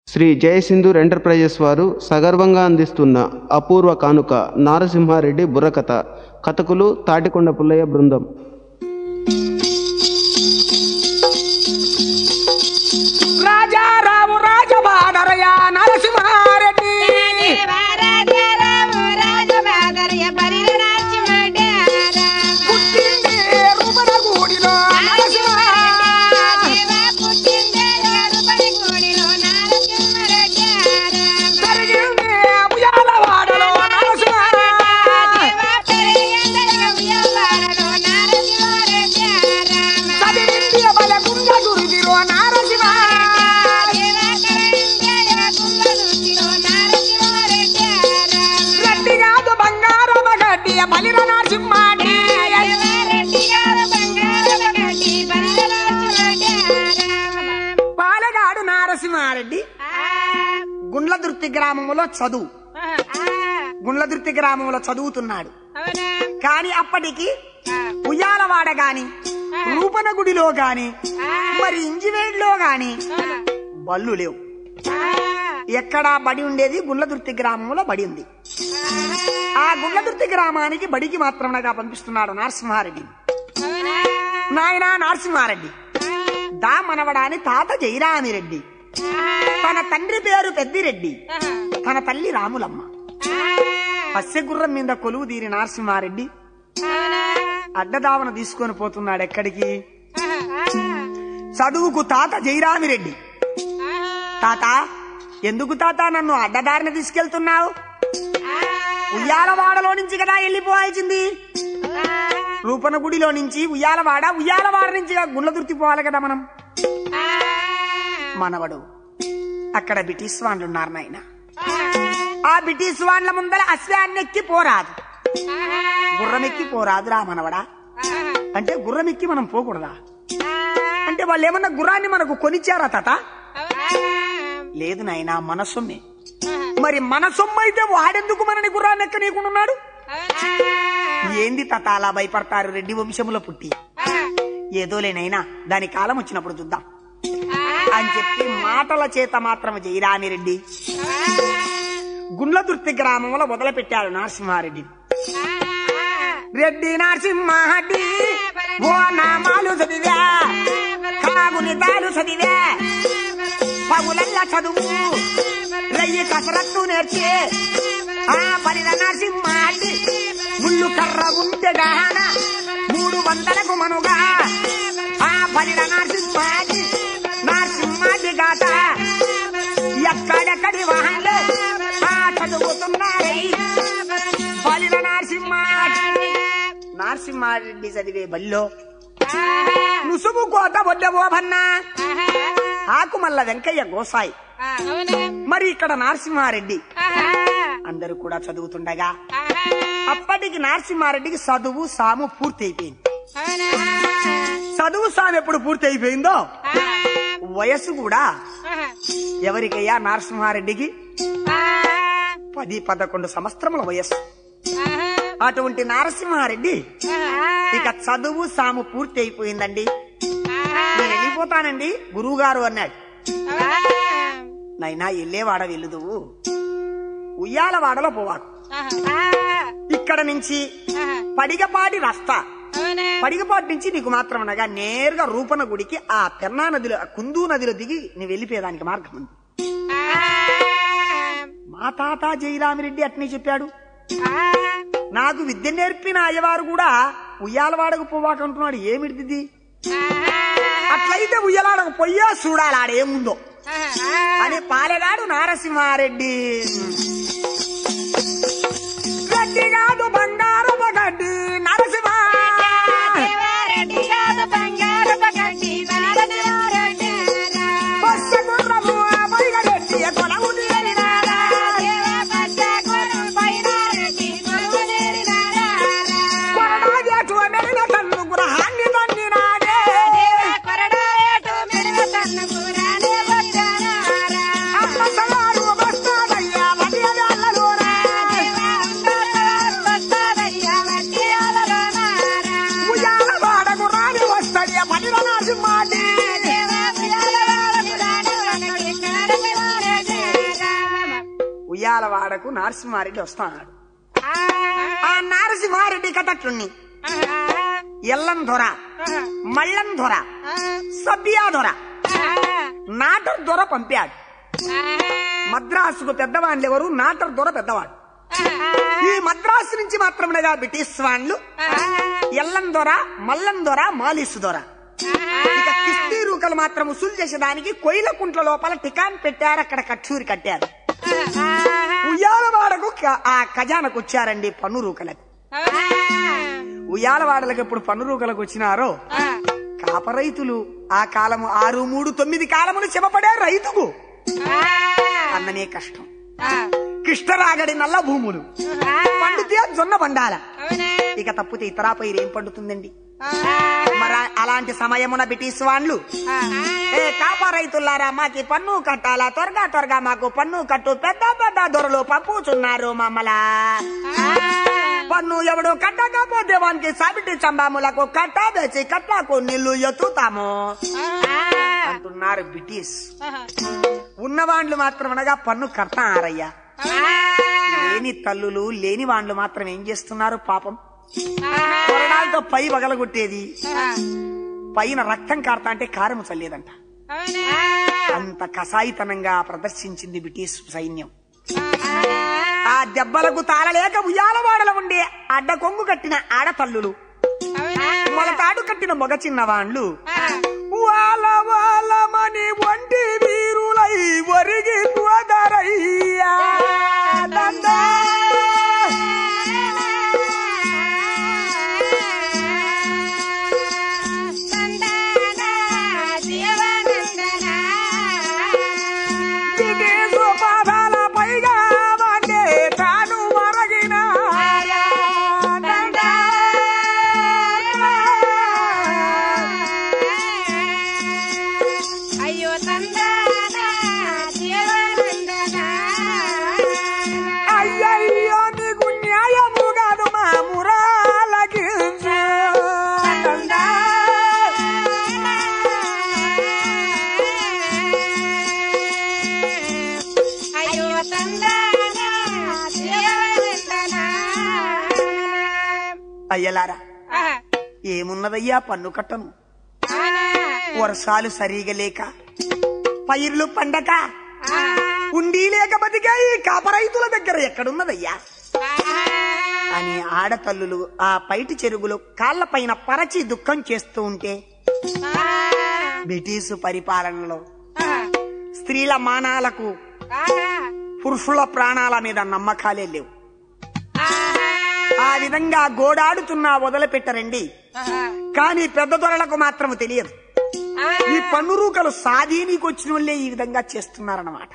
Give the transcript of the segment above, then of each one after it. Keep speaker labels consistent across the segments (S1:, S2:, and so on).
S1: Shri జయసింధూర్ enterprises వారు సగర్వంగా అందిస్తున్న అపూర్వ కానుక నారసింహారెడ్డి బుర్రకథ కథకులు తాటికొండ పుల్లయ్య బృందం
S2: రాజారావు రాజబాదరయ నరసింహారెడ్డి పుట్టింది రుబరగూడిలో నరసింహారెడ్డి పెరిగింది ఉయ్యాలవాడలో నరసింహారెడ్డి చదివింది బలగుండ గురిదిలో నరసింహారెడ్డి రెడ్డి కాదు బంగారమ గడ్డి బలిర నరసింహారెడ్డి పాలగాడు నారసింహారెడ్డి గుండ్లదుర్తి గ్రామంలో చదువు గుండ్లదుర్తి గ్రామంలో చదువుతున్నాడు కానీ అప్పటికి ఉయ్యాలవాడ గాని రూపనగుడిలో గాని మరి ఇంజివేడ్లో గాని బళ్ళు లేవు ఎక్కడా బడి ఉండేది గుండ్లదుర్తి గ్రామంలో బడి ఉంది ఆ గుండ్లదుర్తి గ్రామానికి బడికి మాత్రమేగా పంపిస్తున్నాడు నరసింహారెడ్డి నాయనా నరసింహారెడ్డి దా మనవడాని తాత జయరామిరెడ్డి తన తండ్రి పేరు పెద్దిరెడ్డి తన తల్లి రాములమ్మ పස්සెగుర్రం మీద కొలువు తీరి నరసింహారెడ్డి అడ్డదావన తీసుకొని పోతున్నాడు ఎక్కడికి చదువుకు తాత జయరామిరెడ్డి తాత ఎందుకు తాత నన్ను అడ్డదారిని తీసుకెళ్తున్నావు ఉయ్యాలవాడలో నుంచి కదా వెళ్ళిపోవాల్సింది రూపనగుడిలో నుంచి ఉయ్యాలవాడ ఉయ్యాలవాడ నుంచి గుండ్లదుర్తి పోవాలి కదా మనం మనవడు అక్కడ బ్రిటిష్ వాళ్ళు ఉన్నారు నాయన ఆ బ్రిటిష్ వాళ్ళ ముందర అశ్వాన్ని ఎక్కి పోరాదు గుర్రం ఎక్కి పోరాదు రా మనవడా అంటే గుర్రం ఎక్కి మనం పోకూడదా అంటే వాళ్ళు ఏమన్నా గుర్రాన్ని మనకు కొనిచ్చారా తాత లేదు నాయనా మన సొమ్మే మరి మన సొమ్ము అయితే వాడెందుకు మనని గుర్రాన్ని ఎక్కనీయకుంటున్నాడు ఏంది తాత అలా భయపడతారు రెడ్డి వంశములో పుట్టి ఏదోలేనైనా దాని కాలం వచ్చినప్పుడు చూద్దాం అని చెప్పి మాటల చేత మాత్రం జయరామి రెడ్డి గుండ్లదుర్తి గ్రామంలో మొదలుపెట్టాడు నరసింహారెడ్డి రెడ్డి నరసింహారెడ్డి ఓ నామాలు చదివా కాగుని తాను చదివా పగులల్ల చదువు రయ్యి కసరత్తు నేర్చి ఆ పనిల నరసింహారెడ్డి ముళ్ళు కర్ర ఉంటే గాన మూడు వందలకు మనుగా ఆ పనిల నరసింహారెడ్డి నరసింహారెడ్డి గాత ఎక్కడెక్కడి వాహనలు ఆ చదువుతున్నారై బలిన నరసింహారెడ్డి నరసింహారెడ్డి చదివే బల్లో ముసుగు కోత బొడ్డబోభన్న ఆకుమల్ల వెంకయ్య గోసాయి మరి ఇక్కడ నరసింహారెడ్డి అందరూ కూడా చదువుతుండగా అప్పటికి నరసింహారెడ్డికి చదువు సాము పూర్తి అయిపోయింది చదువు సాము ఎప్పుడు పూర్తి అయిపోయిందో వయసు కూడా ఎవరికయ్యా నరసింహారెడ్డికి పది పదకొండు సంవత్సరముల వయస్సు అటువంటి నరసింహారెడ్డి ఇక చదువు సాము పూర్తి అయిపోయిందండి నేను వెళ్ళిపోతానండి గురువు గారు అన్నాడు నైనా వెళ్ళేవాడ వెలుదువు ఉయ్యాలవాడలో పోవాకు ఇక్కడ నుంచి పడిగపాటి రస్తా పడిగపాటి నుంచి నీకు మాత్రం అనగా నేరుగా రూపన గుడికి ఆ పెన్నా నదిలో ఆ కుందు నదిలో దిగి నువ్వు వెళ్ళిపోయేదానికి మార్గం ఉంది మా తాత జయరామిరెడ్డి అట్నే చెప్పాడు నాకు విద్య నేర్పిన అయ్యవారు కూడా ఉయ్యాలవాడకు పోవాకంటున్నాడు ఏమిటిది అట్లయితే ఉయ్యాలాడకు పొయ్యో చూడాలి ఆడేముందో అని పాలెగాడు నారసింహారెడ్డి గడ్డి కాదు బంగారమ గడ్డి నరసింహ బస్స గుర్రము ఆ బైగరెడ్డి కొలవు తీరినాడా. కొరడాగేటు మెరిన తన్ను గృహాన్ని తన్నినాడే. అమ్మసగాడు బస్తాదయ్యా వడియ వేళ్ళలోనా. ఉయ్యాలవాడకు నరసింహారెడ్డి వస్తాడు ఆ నరసింహారెడ్డి కథట్లుని ఎల్లం దొర మళ్ళం దొర సబ్బియా దొర నాటర్ దొర పంపాడు మద్రాసుకు పెద్దవాళ్ళు ఎవరు నాటర్ దొర పెద్దవాడు ఈ మద్రాసు నుంచి మాత్రమేగా బ్రిటిష్ వాళ్ళు ఎల్లం దొర మల్లం దొర మాలిసు దొర ఇక కిస్తీ రూకలు మాత్రం వసూలు చేసేదానికి కొయ్యల కుంట్ల లోపల టికాన్ పెట్టారు అక్కడ కచ్చూరి కట్టారు ఉయ్యాలవాడకు క- ఆ ఖజానకు వచ్చారండి పన్ను రూకలకు ఉయ్యాలవాడలకు ఎప్పుడు పన్ను రూకలకు వచ్చినారో కాప రైతులు ఆ కాలము ఆరు మూడు తొమ్మిది కాలములు చెమపడే రైతుకు అన్ననే కష్టం కృష్ణరాగడి నల్ల భూములు పండితే జొన్న బండాల ఇక తప్పితే ఇతరా పైరు ఏం పండుతుందండి మరి అలాంటి సమయమున బ్రిటిష్ వాళ్ళు ఏ కాపా రైతులారా మాకి పన్ను కట్టాలా త్వరగా త్వరగా మాకు పన్ను కట్టు పెద్ద పెద్ద దొరలు పంపుచున్నారు మమ్మలా పన్ను ఎవడు కట్టకపోతే వానికి సాబిటి చంబాములకు కట్ట వేసి కట్లకు నీళ్లు ఎత్తుతాము అంటున్నారు బ్రిటిష్ ఉన్నవాండ్లు మాత్రం అనగా పన్ను కడతారయ్యా లేని తల్లులు లేని వాండ్లు మాత్రం ఏం చేస్తున్నారు పాపం కొరడాలతో పై పగలగొట్టేది పైన రక్తం కారతా అంటే కారము చల్లేదంట అంత కసాయితనంగా ప్రదర్శించింది బ్రిటిష్ సైన్యం ఆ దెబ్బలకు తాళలేక ఉయ్యాలవాడల ఉండే అడ్డ కొంగు కట్టిన ఆడతల్లులు మొలతాడు కట్టిన మొగ చిన్నవాండ్లు వాళ్ళ వాళ్ళమని వంటి వీరులై ఒరిగి పోదరయ్యా దండా. బ్రిటిషు పాదాల పైగా వండే తాను మరగిన దండా.
S3: అయ్యో తందానా జీవనందనా
S2: అయ్యయ్యో నీకు న్యాయము కాదు మా మురాలకి
S3: అయ్యో తందానా జీవనందనా
S2: అయ్యలారా ఏమున్నదయ్యా పన్ను కట్టను వర్షాలు సరిగా లేక పైర్లు పండక ఉండి లేక బతికే ఈ కాపరైతుల దగ్గర ఎక్కడున్నదయ్యా అని ఆడతల్లులు ఆ పైటి చెరుగులు కాళ్లపైన పరచి దుఃఖం చేస్తూ ఉంటే బ్రిటిషు పరిపాలనలో స్త్రీల మానాలకు పురుషుల ప్రాణాల మీద నమ్మకాలే లేవు ఆ విధంగా గోడాడుతున్నా వదిలిపెట్టరండి కానీ పెద్ద దొరలకు మాత్రం తెలియదు ఈ పన్ను రూకలు సాధీనికి వచ్చిన వాళ్ళే ఈ విధంగా చేస్తున్నారన్నమాట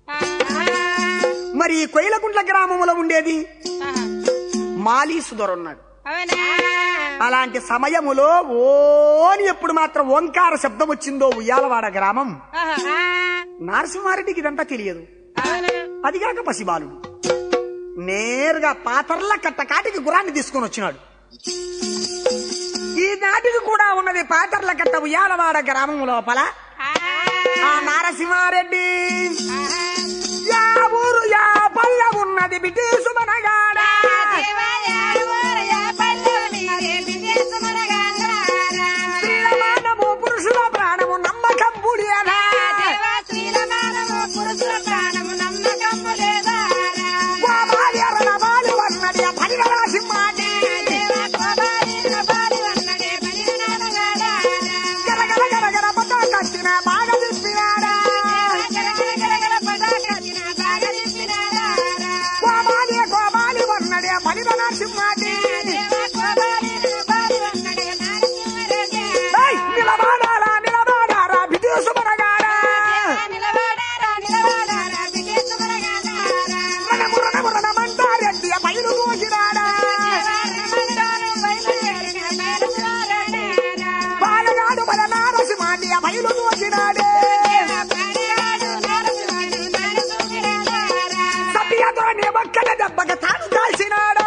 S2: మరి ఈ కొయిలకుంట్ల గ్రామంలో ఉండేది మాలీసు దొర ఉన్నాడు అలాంటి సమయములో ఓని ఎప్పుడు మాత్రం ఓంకార శబ్దం వచ్చిందో ఉయ్యాలవాడ గ్రామం నరసింహారెడ్డికి ఇదంతా తెలియదు అదిగాక పసిబాలుడు నేరుగా పాతర్ల కట్ట కాటికి గురాన్ని తీసుకొని వచ్చినాడు ఈ నాటికి కూడా ఉన్నది పాతర్ల కట్ట ఉయ్యాలవాడ గ్రామం లోపల ఆ నరసింహారెడ్డి యా ఊరు యా పల్లె ఉన్నది బ్రిటిషు మనగాడ స్త్రీల మానము పురుషుల ప్రాణము నమ్మకం పుడియనా గోపాలి అరల బాలి వన్నది పని నరసింహాటి గర గర గర గర పట్ట కట్టిన బాగా తిప్పినాడా గోపాలి గోపాలి వన్నది పని నరసింహాటి ఏయ్, నిలబడారా నిలబడారా బ్రిటిషు మనగాడ రణము రణము రణమంటారెడ్డి పైరు పోసినాడా బాలగాడు మన నారసింహాటి పైరు పోసినాడే సత్యతోనే ఒక్కల దెబ్బక తాను కాల్చినాడా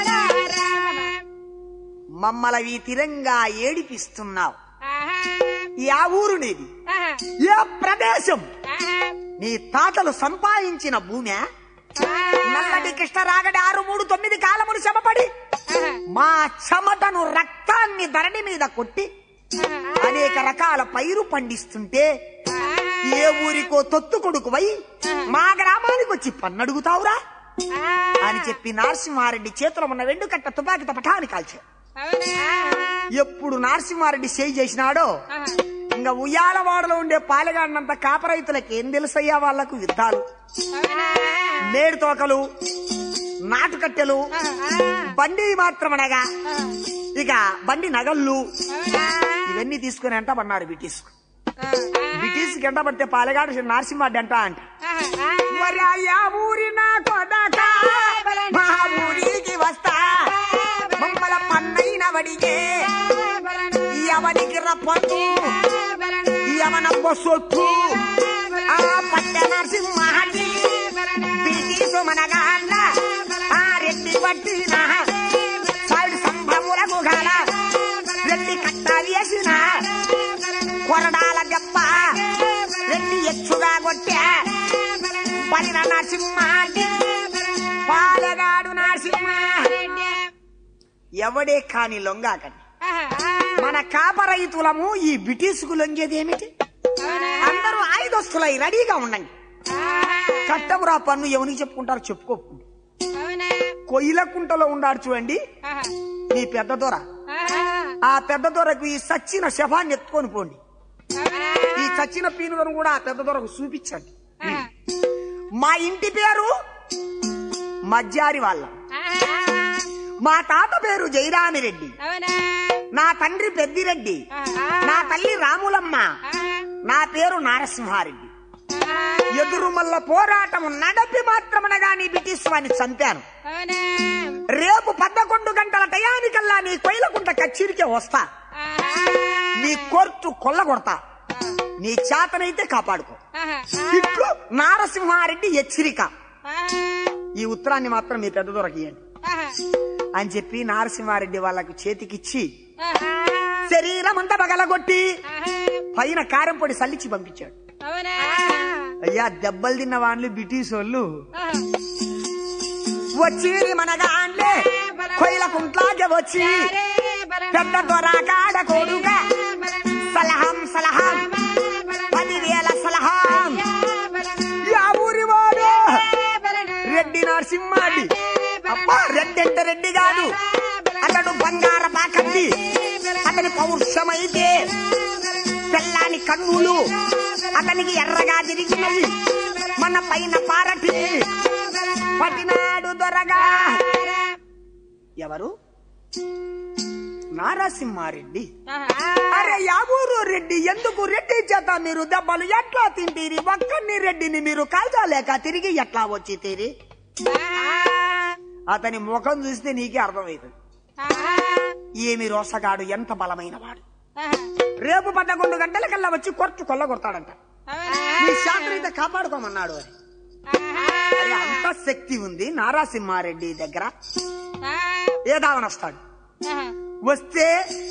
S2: మమ్మల ఈ తిరంగా ఏడిపిస్తున్నావు ఆ ఊరు నీది ఏ ప్రదేశం నీ తాతలు సంపాదించిన భూమి నల్లటి కృష్ణ రాగడి ఆరు మూడు తొమ్మిది కాలములు శ్రమపడి మా చెమటను రక్తాన్ని ధరణి మీద కొట్టి అనేక రకాల పైరు పండిస్తుంటే ఏ ఊరికో తొత్తు కొడుకువై మా గ్రామానికి వచ్చి పన్నడుగుతావురా అని చెప్పి నరసింహారెడ్డి చేతిలో ఉన్న వెండుకట్ట తుపాకి తపటాన్ని కాల్చాడు ఎప్పుడు నరసింహారెడ్డి చేయి చేసినాడో ఇంకా ఉయ్యాలవాడలో ఉండే పాలెగాడినంత కాపరైతులకు ఏం తెలుసయ్యా వాళ్లకు యుద్ధాలు మేడు తోకలు నాటుకట్టెలు బండి మాత్రమనగా ఇక బండి నగళ్ళు ఇవన్నీ తీసుకుని ఎంట పన్నారు బ్రిటిష్ బ్రిటిష్ ఎంట పడితే పాలెగాడు నరసింహారెడ్డి అంట అంట మరి అయ్యా ఊరి నా కొడక మా ఊరికి వస్తా మమ్మల పన్నైన వడిగే ఎవరికి రప్పొద్దు ఎవనమ్మ సొత్తు ఆ పట్ట నరసింహాడి బ్రిటిష్ మనగాళ్ళ ఆ రెడ్డి పట్టిన సైడ్ సంభములకు గల రెడ్డి కట్ట వేసిన కొరడాల దెబ్బ రెడ్డి ఎచ్చుగా కొట్టా పలిన నరసింహాడి పాలగాడు నరసింహ ఎవడే కాని లొంగాకని మన కాప రైతులము ఈ బ్రిటిష్కు లొంగేదేమిటి అందరూ ఆయుధస్తులై రెడీగా ఉండండి కట్టమురా పన్ను ఎవరికి చెప్పుకుంటారు చెప్పుకోకుండా కొయ్యలకుంటలో ఉండాడు చూడండి నీ పెద్ద దొర ఆ పెద్ద దొరకు ఈ సచ్చిన శవాన్ని ఎత్తుకొని పోండి ఈ చచ్చిన పీనులను కూడా ఆ పెద్ద దొరకు చూపించండి మా ఇంటి పేరు మజ్జారి వాళ్ళ మా తాత పేరు జయరామిరెడ్డి నా తండ్రి పెద్దిరెడ్డి నా తల్లి రాములమ్మ నా పేరు నారసింహారెడ్డి ఎదురు మల్ల పోరాటం నడపి మాత్రమనగా నీ బ్రిటిష్ వాడిని చంపాను రేపు పదకొండు గంటల టయానికల్లా నీ కొయ్యలకుంట కచ్చిరికే వస్తా నీ కోర్టు కొల్లగొడతా నీ చేతనైతే కాపాడుకో ఇట్లు నారసింహారెడ్డి హెచ్చరిక ఈ ఉత్తరాన్ని మాత్రం మీ పెద్ద దొరకియండి అని చెప్పి నారసింహారెడ్డి వాళ్ళకు చేతికిచ్చి శరీరం అంతా పగలగొట్టి పైన కారం పొడి సల్లిచి పంపించాడు అయ్యా దెబ్బలు తిన్న వాళ్ళు బ్రిటిష్ వాళ్ళు వచ్చి మనగాండ్లే కొయ్యల కుంట్లాగే వచ్చి పెద్ద దొర కాడ కొడుగా సలహం సలహం పదివేల సలహం యా ఊరి వాడు రెడ్డి నరసింహారెడ్డి అబ్బా రెడ్డి అంటే రెడ్డి కాదు అతడు బంగార పాకండి అతని పౌరుషమైతే తెల్లాని కన్నులు అతనికి ఎర్రగా తిరిగినవి మన పైన పారటి పటినాడు దొరగా ఎవరు నారసింహారెడ్డి అరే యావూరు రెడ్డి ఎందుకు రెడ్డి చేత మీరు దెబ్బలు ఎట్లా తింటీరి ఒక్కడిని రెడ్డిని మీరు కాల్చలేక తిరిగి ఎట్లా వచ్చి తీరి అతని ముఖం చూస్తే నీకే అర్థమవుతుంది ఏమి రోసగాడు ఎంత బలమైన వాడు రేపు పదకొండు గంటలకల్లా వచ్చి కొట్టు కొల్లగొడతాడంట నీ శాస్త్రీయత కాపాడుకోమన్నాడు అని అరే అంత శక్తి ఉంది నారాసింహారెడ్డి దగ్గర ఏదావన వస్తాడు వస్తే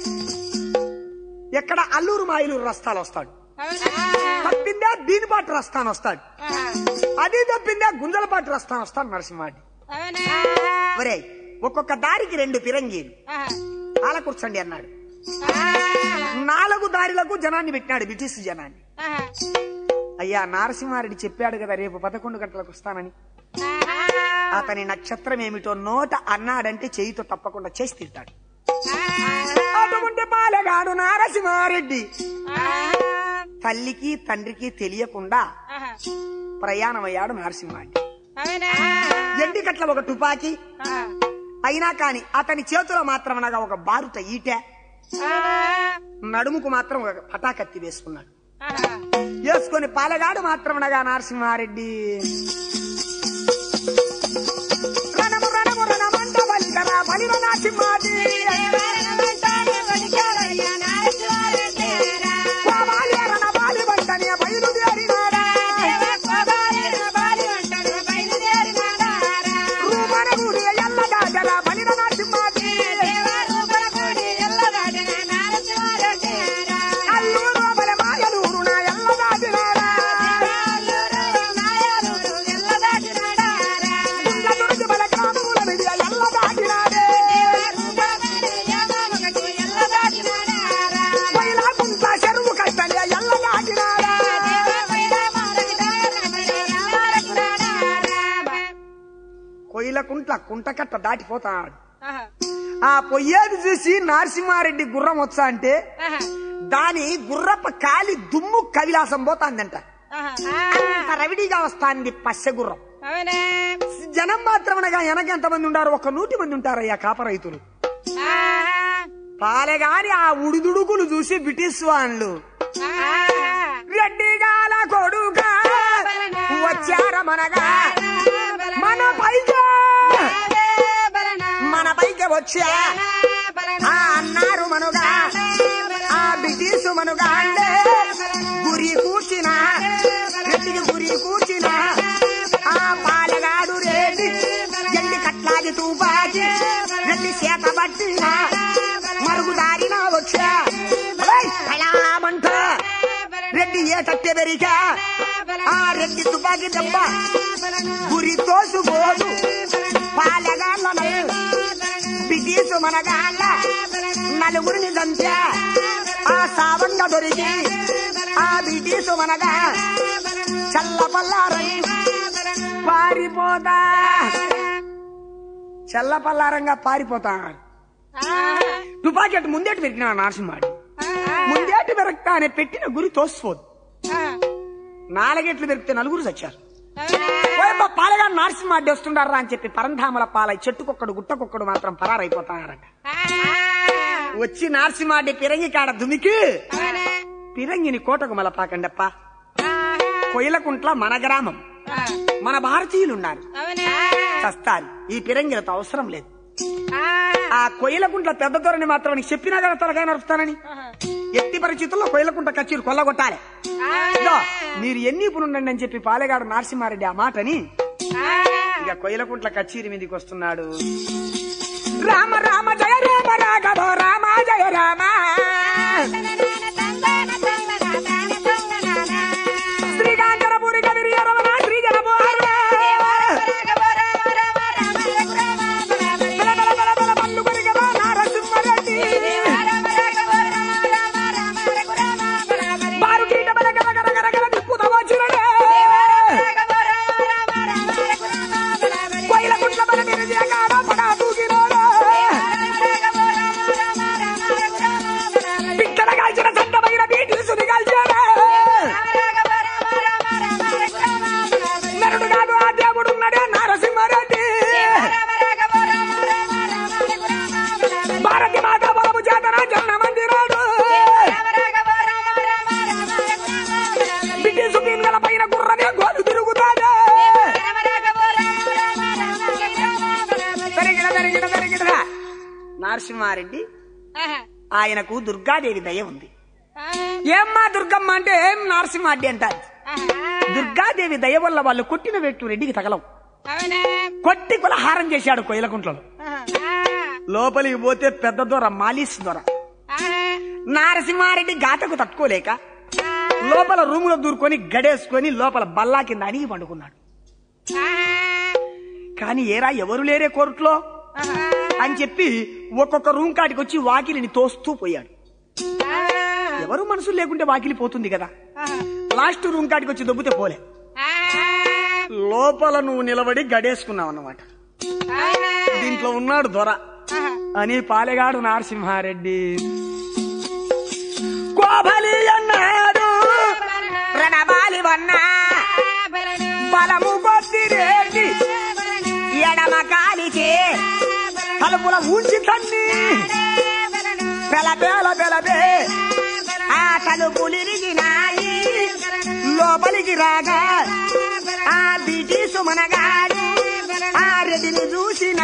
S2: ఎక్కడ అల్లూరు మాయలూరు రస్తాలు వస్తాడు తప్పిందే దీనిపాటి రస్తాను వస్తాడు అది తప్పిందే గుంజలపాటి రస్తాను వస్తాడు నరసింహారెడ్డి ఒరే ఒక్కొక్క దారికి రెండు పిరంగీలు అలా కూర్చోండి అన్నాడు నాలుగు దారిలకు జనాన్ని పెట్టినాడు బ్రిటిష్ జనాన్ని అయ్యా నారసింహారెడ్డి చెప్పాడు కదా రేపు పదకొండు గంటలకు వస్తానని అతని నక్షత్రం ఏమిటో నోట అన్నాడంటే చేయితో తప్పకుండా చేసి తింటాడు అటువంటి పాలగాడు నారసింహారెడ్డి తల్లికి తండ్రికి తెలియకుండా ప్రయాణమయ్యాడు నరసింహారెడ్డి ఎండికట్ల ఒక తుపాకీ అయినా కాని అతని చేతిలో మాత్రం అనగా ఒక బారుట ఈట నడుముకు మాత్రం ఒక పటాకత్తి వేసుకున్నాడు వేసుకొని పాలగాడు మాత్రం అనగా నరసింహారెడ్డి రణము రణము రణమంట బలికరా బలివ నరసింహాది కోవాలి రణబాలి వంటనే బయలుదేరినాడా రూపనగుడి ఎల్లదాగల బలివ నరసింహాది అల్లూరు కుంట్ల కుంటకట్ట దాటిపోతాడు ఆ పొయ్యేది చూసి నరసింహారెడ్డి గుర్రం వచ్చా అంటే దాని గుర్రపు కాలి దుమ్ము కవిలాసం పోతాందంట అంత రవిడిగా వస్తాంది పచ్చ గుర్రం
S3: అవునా
S2: జనం మాత్రమనగా వెనక ఎంతమంది ఉంటారు ఒక నూటి మంది ఉంటారయ్యా కాప రైతులు పాలెగాని ఆ ఉడిదుడుకులు చూసి బ్రిటిష్ వాళ్ళు రెడ్డిగాల కొడుగా వచ్చార మనగా మన పైకే మన పైకి వచ్చా ఆ అన్నారు మనుగా ఆ బ్రిటిష్ మనుగా అంటే గురి కూర్చిన రెడ్డికి గురి కూర్చిన ఆ పాలగాడు రేడి ఎండి కట్లాగి తూపాకి రెడ్డి చేత పట్టిన మరుగుదారిన వచ్చా ఓయ్, కళామంట రెడ్డి ఏ తట్టె పెరిగా ఆ రెడ్డి తుపాకి దెబ్బ గురి తోసుకోదు పాలగాళ్ళ బిగీసు మనగాళ్ళ నలుగురిని దంచా ఆ సావంగ దొరికి ఆ బిగీసు మనగా చల్లపల్లారై పారిపోతా చల్లపల్లారంగా పారిపోతా తుపాకి అటు ముందేటి పెట్టిన నరసింహాడు ముందేటి పెరగతానే పెట్టిన గురి తోసిపోదు నాలుగెట్లు పెరిగితే నలుగురు చచ్చారు ఓయబ్బా, పాలగా నరసింహ అడ్డి వస్తుండారా అని చెప్పి పరంధామల పాలై చెట్టుకొక్కడు గుట్టకొక్కడు మాత్రం పరారైపోతారట వచ్చి నరసింహాడి పిరంగి కాడ దుమికి పిరంగిని కోటకు మలపాకండప్ప కొయిలకుంట్ల మన గ్రామం మన భారతీయులు ఉన్నారు చస్తారు ఈ పిరంగిలతో అవసరం లేదు ఆ కొయిలకుంట్ల పెద్ద దొరని మాత్రం నీకు చెప్పినా కదా తలకాయ నడుపుతానని ఎట్టి పరిస్థితుల్లో కొయిలకుంట కచ్చీరు కొల్లగొట్టాలి ఇదో, మీరు ఎన్ని ఉండండి అని చెప్పి పాలెగాడు నరసింహారెడ్డి ఆ మాటని ఇక కొయిలకుంట్ల కచ్చీరి మీదకి వస్తున్నాడు రామ రామ జయ రామ రాఘవ రామ జయ రామ శ్రీకాంతరపురి కవిరి రమణ శ్రీ జనమోహర బల బల బల బల పల్లు కొరిగరా నరసింహారెడ్డి బారు కీట బల గల గల గల గల తిప్పుతా వచ్చినడే కొయిలకుంట్ల బల నిరజగాడ పడా దూకినోడే పిట్టల కాల్చిన చట్టమైన బీటీసుని కాల్చాడే నరుడు కాదు ఆ దేవుడు ఉన్నాడే నరసింహారెడ్డి భారతి మాత బాబు చేతన జన్న మందిరాడు బ్రిటిష్ పీన్గల పైన గుర్రమే గోలు తిరుగుతాడే పెరిగిన పెరిగిన పెరిగిన నరసింహారెడ్డి ఆయనకు దుర్గాదేవి దయ ఉంది ఏమ్మా దుర్గమ్మ అంటే ఏం నరసింహారెడ్డి అంటారు దుర్గాదేవి దయ వల్ల వాళ్ళు కొట్టిన వెట్టు రెడ్డికి తగలవు కొట్టి కులహారం చేశాడు కొయిలకుంట్లలో లోపలికి పోతే పెద్ద దొర మాలిస్ దొర నారసింహారెడ్డి గాటకు తట్టుకోలేక లోపల రూములో దూరుకొని గడేసుకొని లోపల బల్లా కింద అణిగి పండుకున్నాడు కానీ ఏరా ఎవరు లేరే కోర్టులో అని చెప్పి ఒక్కొక్క రూమ్ కాటికి వచ్చి వాకిలిని తోస్తూ పోయాడు ఎవరు మనసు లేకుంటే వాకిలి పోతుంది కదా లాస్ట్ రూమ్ కాటికి వచ్చి దొబ్బితే పోలే లోపల నువ్వు నిలబడి గడేసుకున్నావు అన్నమాట దీంట్లో ఉన్నాడు దొర అని పాలెగాడు నరసింహారెడ్డి కోబలి అన్నాడు రణబాలి వన్నా బలము కొద్ది రేగి ఎడమ కాలికి తలుపుల ఊంచి తన్ని పెలబేల బెలబే ఆ తలుపులిరిగినాయి లోపలికి రాగా ఆ బ్రిటిషు మనగాడు ఆ రెడ్డిని చూసిన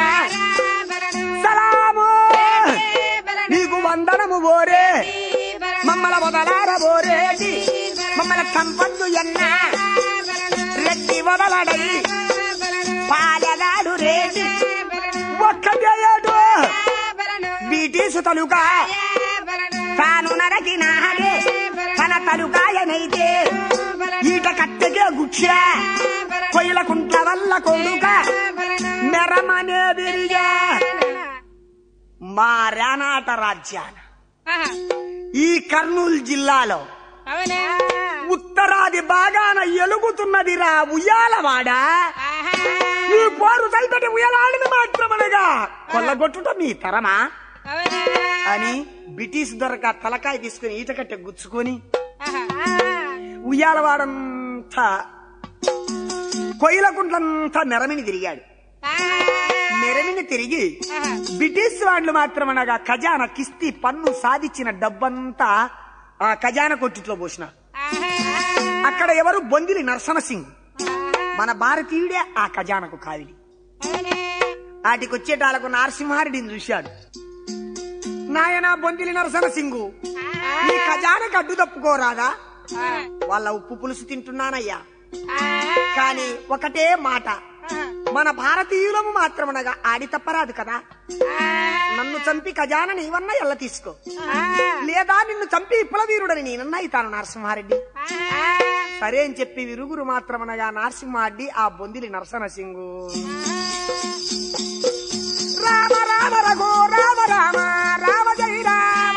S2: సలాము నీకు వందనము బోరే మమ్మల వదలార బోరేటి మమ్మల కంపద్దు ఎన్న రెడ్డి వదలడై పాలగాడు రేటి ఒక్కటేయడు బ్రిటిషు తలుక తాను నరకినాడే తన తలుకాయనైతే ఈట కట్టెకే గుచ్చా కొయ్యలకుంట్ల వల్ల కొడుక మెరమనే విరిగా మా రానాట రాజ్యాన ఈ కర్నూలు జిల్లాలో ఉత్తరాది బాగాన ఎలుగుతున్నదిరా ఉయ్యాలవాడ ఈ పోరు సైతటి ఉయలాడిన మాత్రమనగా కొల్లగొట్టుట మీ తరమా అని బ్రిటిష్ దొరక తలకాయ తీసుకుని ఈటకట్టె గుచ్చుకొని ఉయ్యాలవాడంతా కొయ్యలకుంట్లంతా మెరమిని తిరిగాడు మెరమిని తిరిగి బ్రిటిష్ వాళ్ళు మాత్రమనగా ఖజానా కిస్తీ పన్ను సాధించిన డబ్బంతా ఆ ఖజానా కొట్టిట్లో పోసిన అక్కడ ఎవరు బొందిలి నరసనసింగ్ మన భారతీయుడే ఆ ఖజానకు కావిలి వాటికొచ్చేటాలకు నరసింహారెడ్డిని చూశాడు నాయన బొందిలి నరసనసింగు ఈ ఖజానకు అడ్డు తప్పుకోరాదా వాళ్ళ ఉప్పు పులుసు తింటున్నానయ్యా కానీ ఒకటే మాట మన భారతీయులము మాత్రమనగా ఆడి తప్పరాదు కదా నన్ను చంపి ఖజాన నీవన్నా ఎల్ల తీసుకో లేదా నిన్ను చంపి విప్లవీరుడని నేనన్నా ఇతాను నరసింహారెడ్డి సరే అని చెప్పి విరుగురు మాత్రమనగా నరసింహారెడ్డి ఆ బొందిలి నరసనసింగు రామ రామ రఘు రామ రామ రామ జై రామ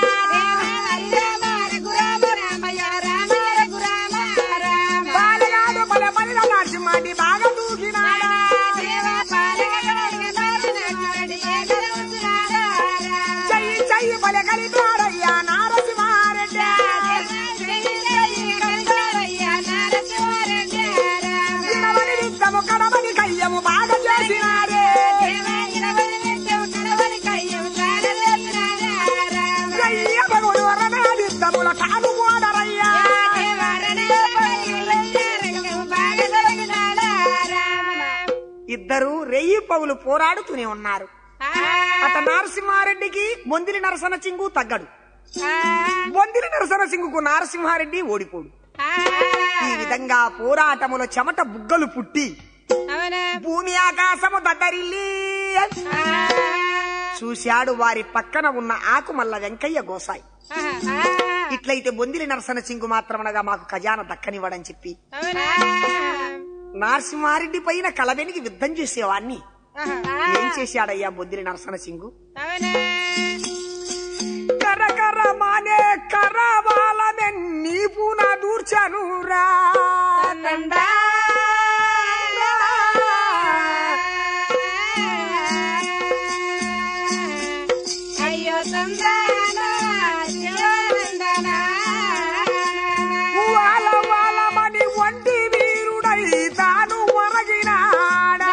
S2: బాలగాడు పల పనిల నరసింహారెడ్డి బాగా దూకినాడా చెయ్యి చెయ్యి పల కలిపాడయ్యా నరసింహారెడ్డి ఇడవని నిత్యము కడవని కయ్యము బాగా చేసినాడే రయ్య భగుడు వరనాదిద్దముల కాను పోడరయ్యా ఇద్దరు రెయ్యి పగులు పోరాడుతూనే ఉన్నారు అత నరసింహారెడ్డికి బొందిలి నరసన చింగు తగ్గడు బొందిలి నరసన సింగుకు నరసింహారెడ్డి ఓడిపోడు ఈ విధంగా పోరాటములో చెమట బుగ్గలు పుట్టి భూమి ఆకాశము దద్దరిల్లి చూశాడు వారి పక్కన ఉన్న ఆకుమల్ల వెంకయ్య గోసాయి ఇట్లయితే బొందిలి నరసన సింగు మాత్రమనగా మాకు ఖజానా దక్కనివ్వడని చెప్పి నరసింహారెడ్డి పైన కలబెనికి యుద్ధం చేసేవాణ్ణి ఏం చేశాడయ్యా బొద్దిరి నరసన సింగు కరకర మానే కరవాలనే నీ పూన దూర్చనురా
S3: అయ్యో తందానా శివనందనా
S2: వాల వాలమని వంటి వీరుడై తాను ఒరగినాడా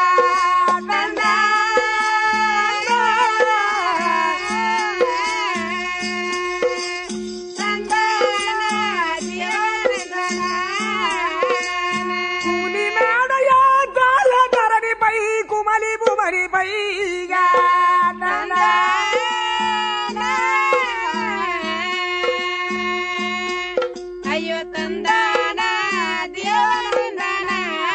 S2: కూని నాడయా తాళ ధరణిపై కుమలి బుమరిపై
S3: అయ్యో తందానా దేవనందనా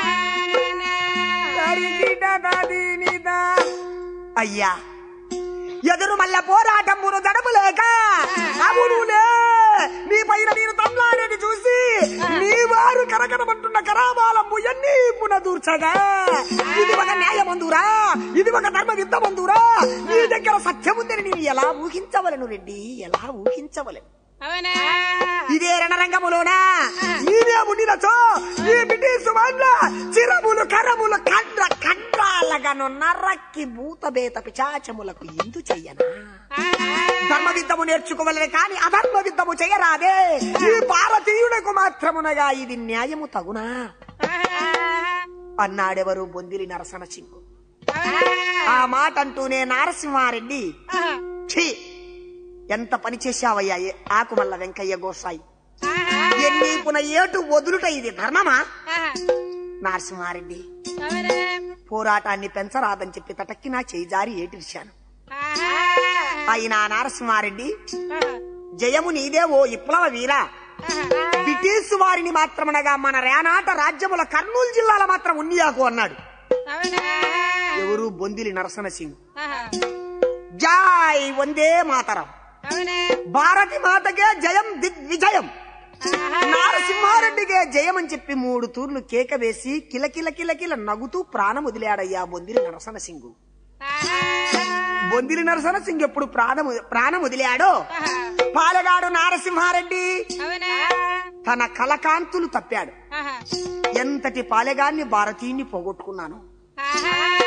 S2: అయ్యా ఎదురు మల్ల పోరాటమును దడములేక అవునులే నీ పైన నేను తమ్లాడేది చూసి నీ వారు కరకరమంటున్న కరాబాలము ఎన్ని పునదూర్చగా ఇది ఒక న్యాయమందురా ఇది ఒక ధర్మ యుద్ధమందురా నీ దగ్గర సత్యముందని నేను ఎలా ఊహించవలను రెడ్డి ఎలా ఊహించవలను
S3: అవునా
S2: ఇదే రణరంగములోనా నీవే ఉండినచో ఈ బ్రిటిష్ వాళ్ళ చిరములు కరములు కండ్ర కండ్రాలగను నరక్కి భూతబేత పిచాచములకు ఎందు చెయ్యనా ధర్మ విద్దము నేర్చుకోవలనే కాని అధర్మ విద్దము చేయరాదే ఈ భారతీయులకు మాత్రమునగా ఇది న్యాయము తగునా అన్నాడెవరు బొందిరి నరసన సింగు ఆ మాట అంటూనే నారసింహారెడ్డి ఛీ ఎంత పని చేశావయ్యా ఏ ఆకుమల్ల వెంకయ్య గోసాయి ఎన్ని పున ఏటు వదులుట ఇది ధర్మమా నరసింహారెడ్డి పోరాటాన్ని పెంచరాదని చెప్పి తటక్కి నా చేయి జారి ఏటిర్చాను అయినా నరసింహారెడ్డి జయము నీదే ఓ విప్లవ వీరా బ్రిటిష్ వారిని మాత్రమనగా మన రేనాట రాజ్యముల కర్నూలు జిల్లాలో మాత్రం ఉన్నియాకు అన్నాడు ఎవరు బొందిలి నరసన సింగ్ జాయ్ వందే మాతరం భారతి మాతకే జయం దిగ్విజయం నారసింహారెడ్డికే జయం అని చెప్పి మూడు తూర్లు కేక వేసి కిలకిల కిలకిల నగుతూ ప్రాణం వదిలాడయ్యా బొందిరి నరసన సింగు బొందిరి నరసన సింగ్ ఎప్పుడు ప్రాణం ప్రాణం వదిలాడో పాలగాడు నారసింహారెడ్డి తన కలకాంతులు తప్పాడు ఎంతటి పాలెగాన్ని భారతీయుని పోగొట్టుకున్నాను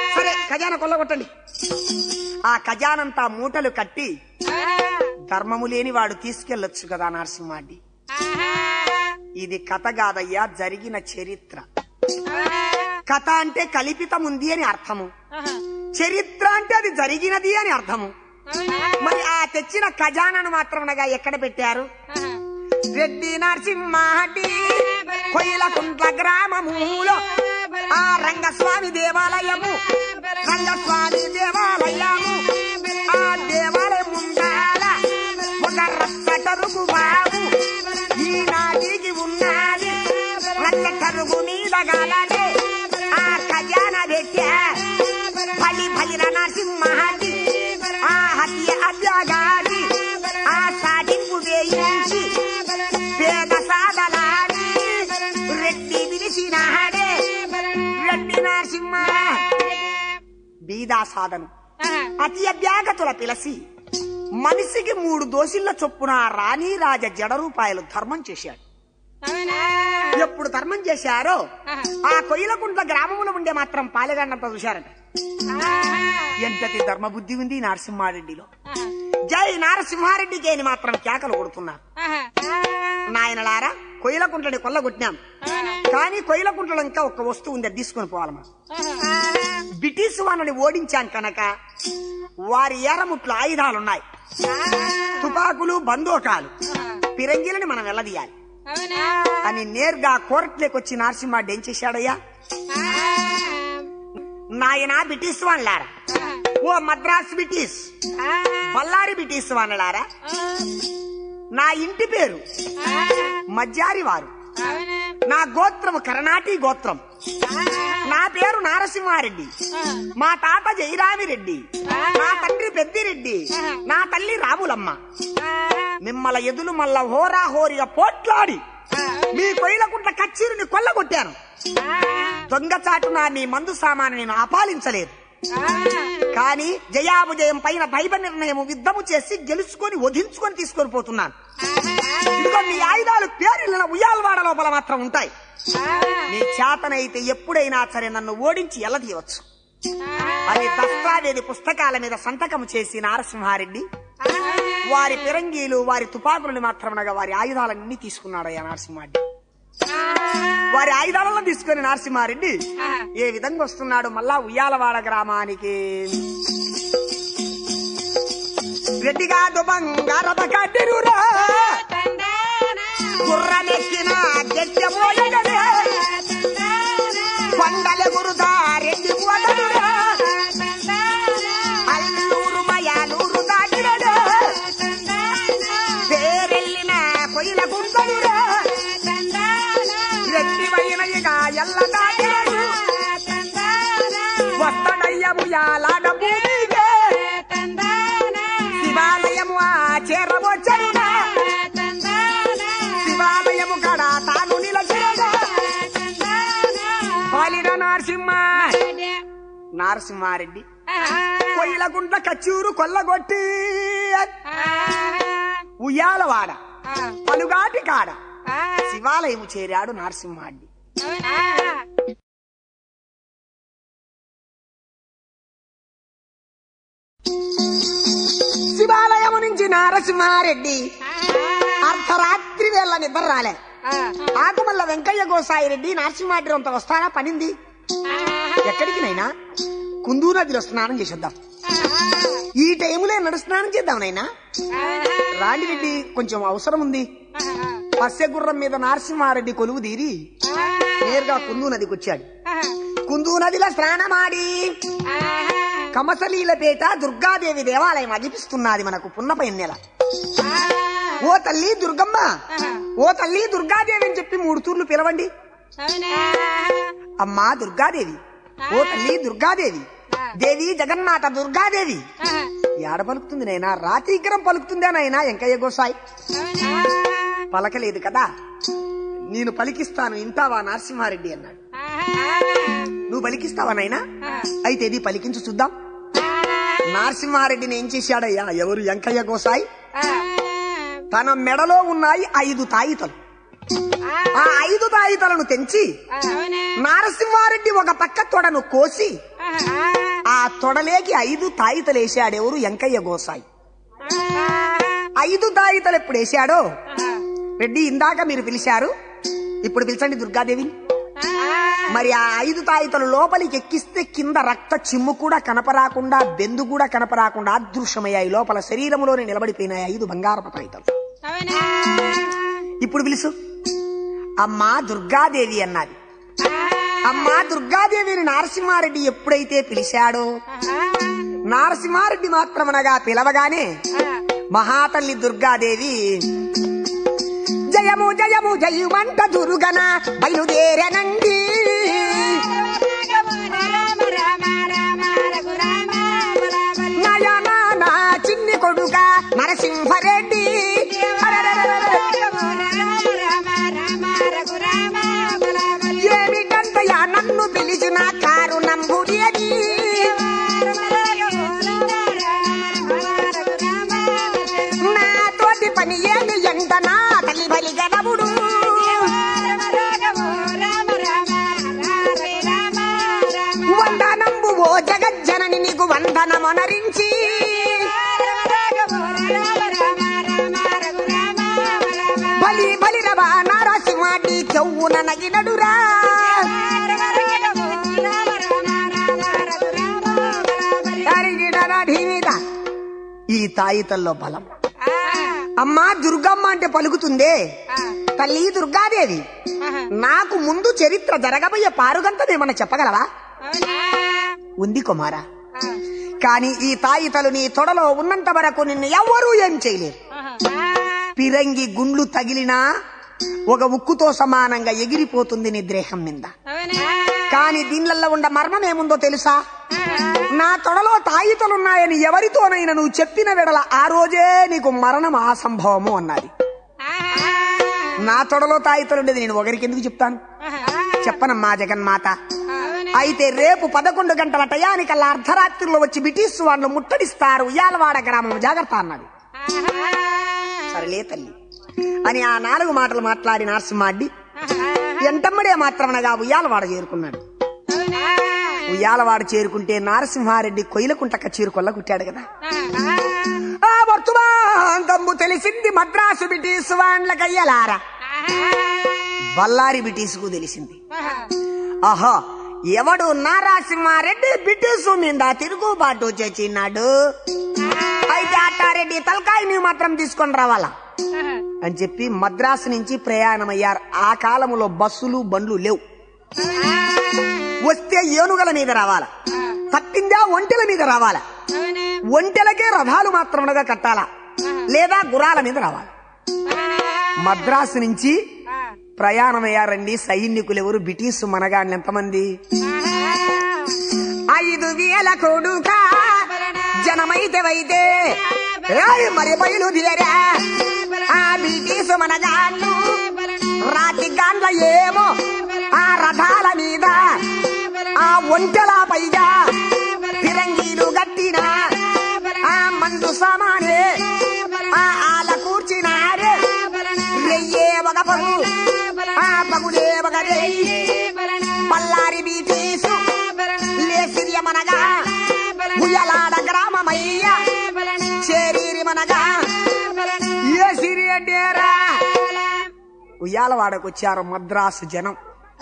S2: సరే ఖజానా కొల్లగొట్టండి ఆ ఖజానంతా మూటలు కట్టి ధర్మము లేని వాడు తీసుకెళ్లొచ్చు కదా నరసింహాడి ఇది కథ కాదయ్యా జరిగిన చరిత్ర కథ అంటే కల్పితం ఉంది అని అర్థము చరిత్ర అంటే అది జరిగినది అని అర్థము మరి ఆ తెచ్చిన ఖజానాను మాత్రమనగా ఎక్కడ పెట్టారు రెడ్డి నరసింహాడి కొయ్యలకుంట్ల గ్రామములో ఆ రంగస్వామి దేవాలయము రంగస్వామి దేవాలయము ఆ దేవాలయం ఉండాల ఒక రచ్చటరుగు బాబు ఈనాటికి ఉన్నది రచ్చటరుగు మీద గాలనే ఆ ఖజానా పెట్టా ఫలి ఫలిన నరసింహాడి ఆ హత్య అభ్యాగాడి ఆ సాటింపు వేయించి పేద సాధలాడి రెడ్డి పిలిచినాడే రెడ్డి నరసింహ బీదా సాధను అతి అభ్యాగతుల పిలసి మనిషికి మూడు దోసిళ్ల చొప్పున రాణి రాజ జడ రూపాయలు ధర్మం చేశాడు ఎప్పుడు ధర్మం చేశారో ఆ కొయ్యలకుంట్ల గ్రామంలో ఉండే మాత్రం పాలెగండంత చూశారట ఎంతటి ధర్మ బుద్ధి ఉంది ఈ నరసింహారెడ్డిలో జై నరసింహారెడ్డికి అని మాత్రం కేకలు కొడుతున్నారు నాయనలారా కొయ్యలకుంట్లని కొల్లగొట్టినాం కానీ కొయ్యలకుంట్లలో ఇంకా ఒక వస్తువు ఉంది అది తీసుకొని పోవాలి మనం బ్రిటిష్ వాళ్ళని ఓడించాం కనుక వారి ఏరముట్ల ఆయుధాలున్నాయి తుపాకులు బందూకాలు పిరంగిలని మనం వెళ్ళదీయాలి అని నేరుగా కోర్టులోకి వచ్చి నరసింహారెడ్డి ఏం చేశాడయ్యా నాయన బ్రిటిష్ వాళ్ళారా ఓ మద్రాస్ బ్రిటిష్ బళ్ళారి బ్రిటిష్ వాళ్ళారా నా ఇంటి పేరు మజ్జారి వారు నా గోత్రం కర్ణాటి గోత్రం నా పేరు నారసింహారెడ్డి మా తాత జయరామిరెడ్డి నా తండ్రి పెద్దిరెడ్డి నా తల్లి రాములమ్మ మిమ్మల ఎదులు మల్ల హోరా హోరిగా పోట్లాడి మీ కొయ్యలకుంట్ల కచ్చీరుని కొల్లగొట్టాను దొంగచాటున మీ మందు సామాను నేను అపాలించలేదు కానీ జయాబుజయం పైన దైవ నిర్ణయం యుద్ధము చేసి గెలుచుకొని వధించుకొని తీసుకొని పోతున్నాను ఇదిగో మీ ఆయుధాలు పేరున్న ఉయ్యాలవాడ లోపల మాత్రం ఉంటాయి నీ చేతనైతే ఎప్పుడైనా సరే నన్ను ఓడించి ఎల్లదీయవచ్చు అని దస్తావేది పుస్తకాల మీద సంతకం చేసి నారసింహారెడ్డి వారి పిరంగీలు వారి తుపాకులను మాత్రమనగా వారి ఆయుధాలన్నీ తీసుకున్నాడయ్యా నరసింహారెడ్డి వారి ఆయుధాలను తీసుకుని నరసింహారెడ్డి ఏ విధంగా వస్తున్నాడు మళ్ళా ఉయ్యాలవాడ గ్రామానికి రెడ్డిగా బంగారత కట్టిరురా గుర్రమెక్కిన గెట్టబోయగలే కొండల గురుదా రెడ్డి పోదడురా అల్లూరు మయాలూరు దాటినడు పేరెళ్ళిన కొయ్యల గుంటడురా రెడ్డి వైన ఇక ఎల్ల దాటినడు వస్తడయ్యము యాలాడ భూమికే శివాలయము ఆ చేరవచ్చరునా శివాలయము కడ తాను నిలచిరడా పాలిన నరసింహ నరసింహారెడ్డి కొయ్యలగుంట కచ్చూరు కొల్లగొట్టి ఉయ్యాలవాడ పలుగాటి కాడ శివాలయము చేరాడు నరసింహారెడ్డి శివాలయము నుంచి నరసింహారెడ్డి అర్ధరాత్రి వేళ నిద్ర రాలే ఆకుమల్ల వెంకయ్య గోసాయి రెడ్డి నరసింహారెడ్డి అంత వస్తానా పనింది ఎక్కడికి నైనా కుందూ నదిలో స్నానం చేసేద్దాం ఈ టైములో నడు స్నానం చేద్దాం నైనా రాండి రెడ్డి కొంచెం అవసరం ఉంది పස්සె గుర్రం మీద నరసింహారెడ్డి కొలువు తీరి నేరుగా కుందూ నదికి వచ్చాడు కుందూ నదిలో స్నానమాడి కమసలీలపేట దుర్గాదేవి దేవాలయం అదిపిస్తున్నది మనకు పున్నపై నెల ఓ తల్లి దుర్గమ్మ ఓ తల్లి దుర్గాదేవి అని చెప్పి మూడు తూర్లు పిలవండి అమ్మా దుర్గాదేవి ఓ తల్లి దుర్గాదేవి దేవి జగన్మాత దుర్గాదేవి ఏడ పలుకుతుంది నైనా రాతీగ్రం పలుకుతుందే నైనా వెంకయ్య గోసాయి పలకలేదు కదా నేను పలికిస్తాను ఇంటావా నరసింహారెడ్డి అన్నాడు నువ్వు పలికిస్తావా నైనా అయితే ఇది పలికించు చూద్దాం నరసింహారెడ్డిని ఏం చేశాడయ్యా ఎవరు వెంకయ్య గోసాయి తన మెడలో ఉన్నాయి ఐదు తాయితలు ఆ ఐదు తాయితలను తెంచి నరసింహారెడ్డి ఒక పక్క తొడను కోసి తొడలేకి ఐదు తాయితలు వేసాడెవరు వెంకయ్య గోసాయి ఐదు తాయితలు ఎప్పుడు వేసాడో రెడ్డి ఇందాక మీరు పిలిచారు ఇప్పుడు పిలిచండి దుర్గాదేవిని మరి ఆ ఐదు తాయితలు లోపలికి ఎక్కిస్తే కింద రక్త చిమ్ము కూడా కనపరాకుండా బెందు కూడా కనపరాకుండా అదృశ్యమయ్యాయి లోపల శరీరంలోనే నిలబడిపోయినాయి ఐదు బంగారపు తాయితలు ఇప్పుడు పిలుసు అమ్మా దుర్గాదేవి అన్నది అమ్మా దుర్గాదేవిని నరసింహారెడ్డి ఎప్పుడైతే పిలిచాడో నరసింహారెడ్డి మాత్రమనగా పిలవగానే మహాతల్లి దుర్గాదేవి జయము జయము జయమంట దుర్గన బయలుదేరనండి నయనా నా చిన్ని కొడుక నరసింహరెడ్డి ఏమిటంతయా నన్ను పిలిచిన కారు నంబుడి అని నా తోటి పని ఏమి ఎంట నా తల్లి బలి గడవుడు వందనంబు ఓ జగజ్జనని నీకు వందనమొనరించి బలి బలి రవా నరసింహాడి చెవున నగినడురా అరిగిడరా ఢీమిద. ఈ తాయితల్లో బలం అమ్మా దుర్గమ్మ అంటే పలుకుతుందే తల్లి దుర్గాదేవి నాకు ముందు చరిత్ర జరగబోయే పారుగంతదేమన్నా చెప్పగలవా ఉంది కుమారా కానీ ఈ తాయితలు నీ తొడలో ఉన్నంత వరకు నిన్ను ఎవ్వరూ ఏం చేయలేరు పిరంగి గుండ్లు తగిలినా ఒక ఉక్కుతో సమానంగా ఎగిరిపోతుంది నీ దేహం మీద కానీ దీనిలలో ఉండ మర్మం ఏముందో తెలుసా నా తొడలో తాయితలున్నాయని ఎవరితోనైనా నువ్వు చెప్పిన వెడల ఆ రోజే నీకు మరణం అసంభవము అన్నది నా తొడలో తాయితలుండేది నేను ఒకరికి ఎందుకు చెప్తాను చెప్పనమ్మా జగన్మాత అయితే రేపు పదకొండు గంటల టయానికల్లా అర్ధరాత్రిలో వచ్చి బ్రిటిష్ వాళ్ళు ముట్టడిస్తారు ఉయ్యాలవాడ గ్రామం జాగ్రత్త అన్నది సరేలే తల్లి అని ఆ నాలుగు మాటలు మాట్లాడి నరసింహాడ్డి ఎంటమ్మడే మాత్రమనగా ఉయ్యాలవాడ చేరుకున్నాడు ఉయ్యాలవాడ చేరుకుంటే నరసింహారెడ్డి కొయ్యలకుంటక చీరుకొల్ల కుట్టాడు కదా ఆ వర్తుమాంతంబు తెలిసింది మద్రాసు బ్రిటిష్ వాళ్ళకయ్యలారా బల్లారి బ్రిటిష్కు తెలిసింది ఆహా ఎవడు నారాసింహారెడ్డి బ్రిటిష్ మీద తిరుగుబాటు చేసినాడు అయితే అట్టారెడ్డి తలకాయ నీవు మాత్రం తీసుకొని రావాలా అని చెప్పి మద్రాసు నుంచి ప్రయాణమయ్యారు ఆ కాలంలో బస్సులు బండ్లు లేవు వస్తే ఏనుగల మీద రావాలా తప్పిందా ఒంటెల మీద రావాలా ఒంటెలకే రథాలు మాత్రమునగా కట్టాలా లేదా గుర్రాల మీద రావాలి మద్రాసు నుంచి ప్రయాణమయ్యారండి సైనికులు ఎవరు బ్రిటిష్ మనగాళ్ళు ఎంతమంది ఐదు వేల కొడుక జనమైతే వైతే ఏయ్ మరి బయలుదేరా ఆ బ్రిటిష్ మనగాళ్ళు రాతి గాండ్ల ఏమో ఆ రథాల మీద ఆ ఒంటెల పైగా ఫిరంగీలు గట్టిన ఆ మందు సామానే ఆ ఆల కూర్చినారే రెయ్యే ఒక పగు ఆ పగులే ఒక రెయ్యి పల్లారి బీటీసు లేసిరియమనగా ఉయ్యలాడ గ్రామమయ్య చేరీరి మనగా ఏ సిరి అడ్డేరా ఉయ్యాలవాడకు వచ్చారు మద్రాసు జనం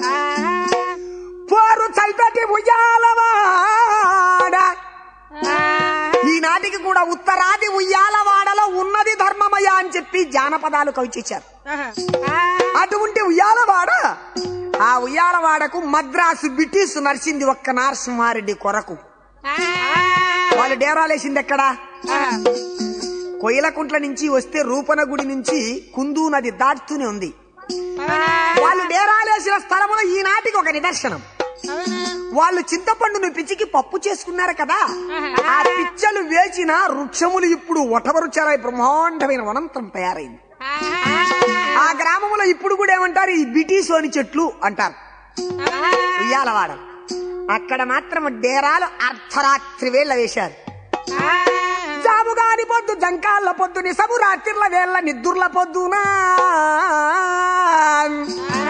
S2: పోరు చల్పటి ఉయ్యాలవాడ ఈనాటికి కూడా ఉత్తరాది ఉయ్యాలవాడలో ఉన్నది ధర్మమయ అని చెప్పి జానపదాలు కవిచిచ్చారు అటువంటి ఉయ్యాలవాడ ఆ ఉయ్యాలవాడకు మద్రాసు బ్రిటిష్ నడిచింది ఒక్క నరసింహారెడ్డి కొరకు వాళ్ళు డేరాలేసింది ఎక్కడా కొయ్యలకుంట్ల నుంచి వస్తే రూపన గుడి నుంచి కుందు నది దాటుతూనే ఉంది వాళ్ళు డేరాలేసిన స్థలములో ఈనాటికి ఒక నిదర్శనం వాళ్ళు చింతపండును పిచ్చికి పప్పు చేసుకున్నారు కదా ఆ పిచ్చలు వేచిన వృక్షములు ఇప్పుడు ఒటవరుచారాయి బ్రహ్మాండమైన వనంతం తయారైంది ఆ గ్రామంలో ఇప్పుడు కూడా ఏమంటారు ఈ బిటీసోని చెట్లు అంటారు ఉయ్యాలవాడ అక్కడ మాత్రం డేరాలు అర్ధరాత్రి వేళ వేశారు జాముగాని పొద్దు జంకాళ్ళ పొద్దు నిసము రాత్రిల వేళ్ళ నిద్దుర్ల పొద్దునా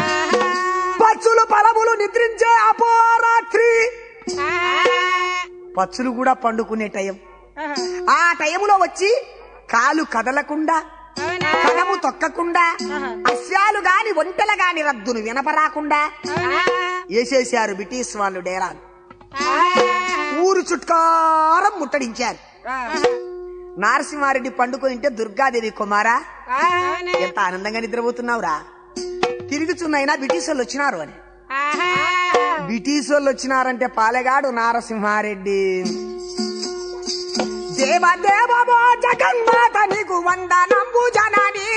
S2: పచ్చులు పలములు నిద్రించే అపోరాత్రి పచ్చులు కూడా పండుకునే టైం ఆ టైములో వచ్చి కాలు కదలకుండా కదము తొక్కకుండా అశ్వాలు గాని ఒంటెల గాని రద్దును వినపరాకుండా వేసేశారు బ్రిటిష్ వాళ్ళు డేరాలు ఊరు చుట్కారం ముట్టడించారు నారసింహారెడ్డి పండుకొని దుర్గాదేవి కుమారా ఎంత ఆనందంగా నిద్రపోతున్నావురా తిరుగుచున్నైనా బ్రిటిష్ వాళ్ళు వచ్చినారు అని బ్రిటిష్ వాళ్ళు వచ్చినారంటే పాలెగాడు నారసింహారెడ్డి దేవ దేవో జగన్మాత నీకు వందనంబు జనని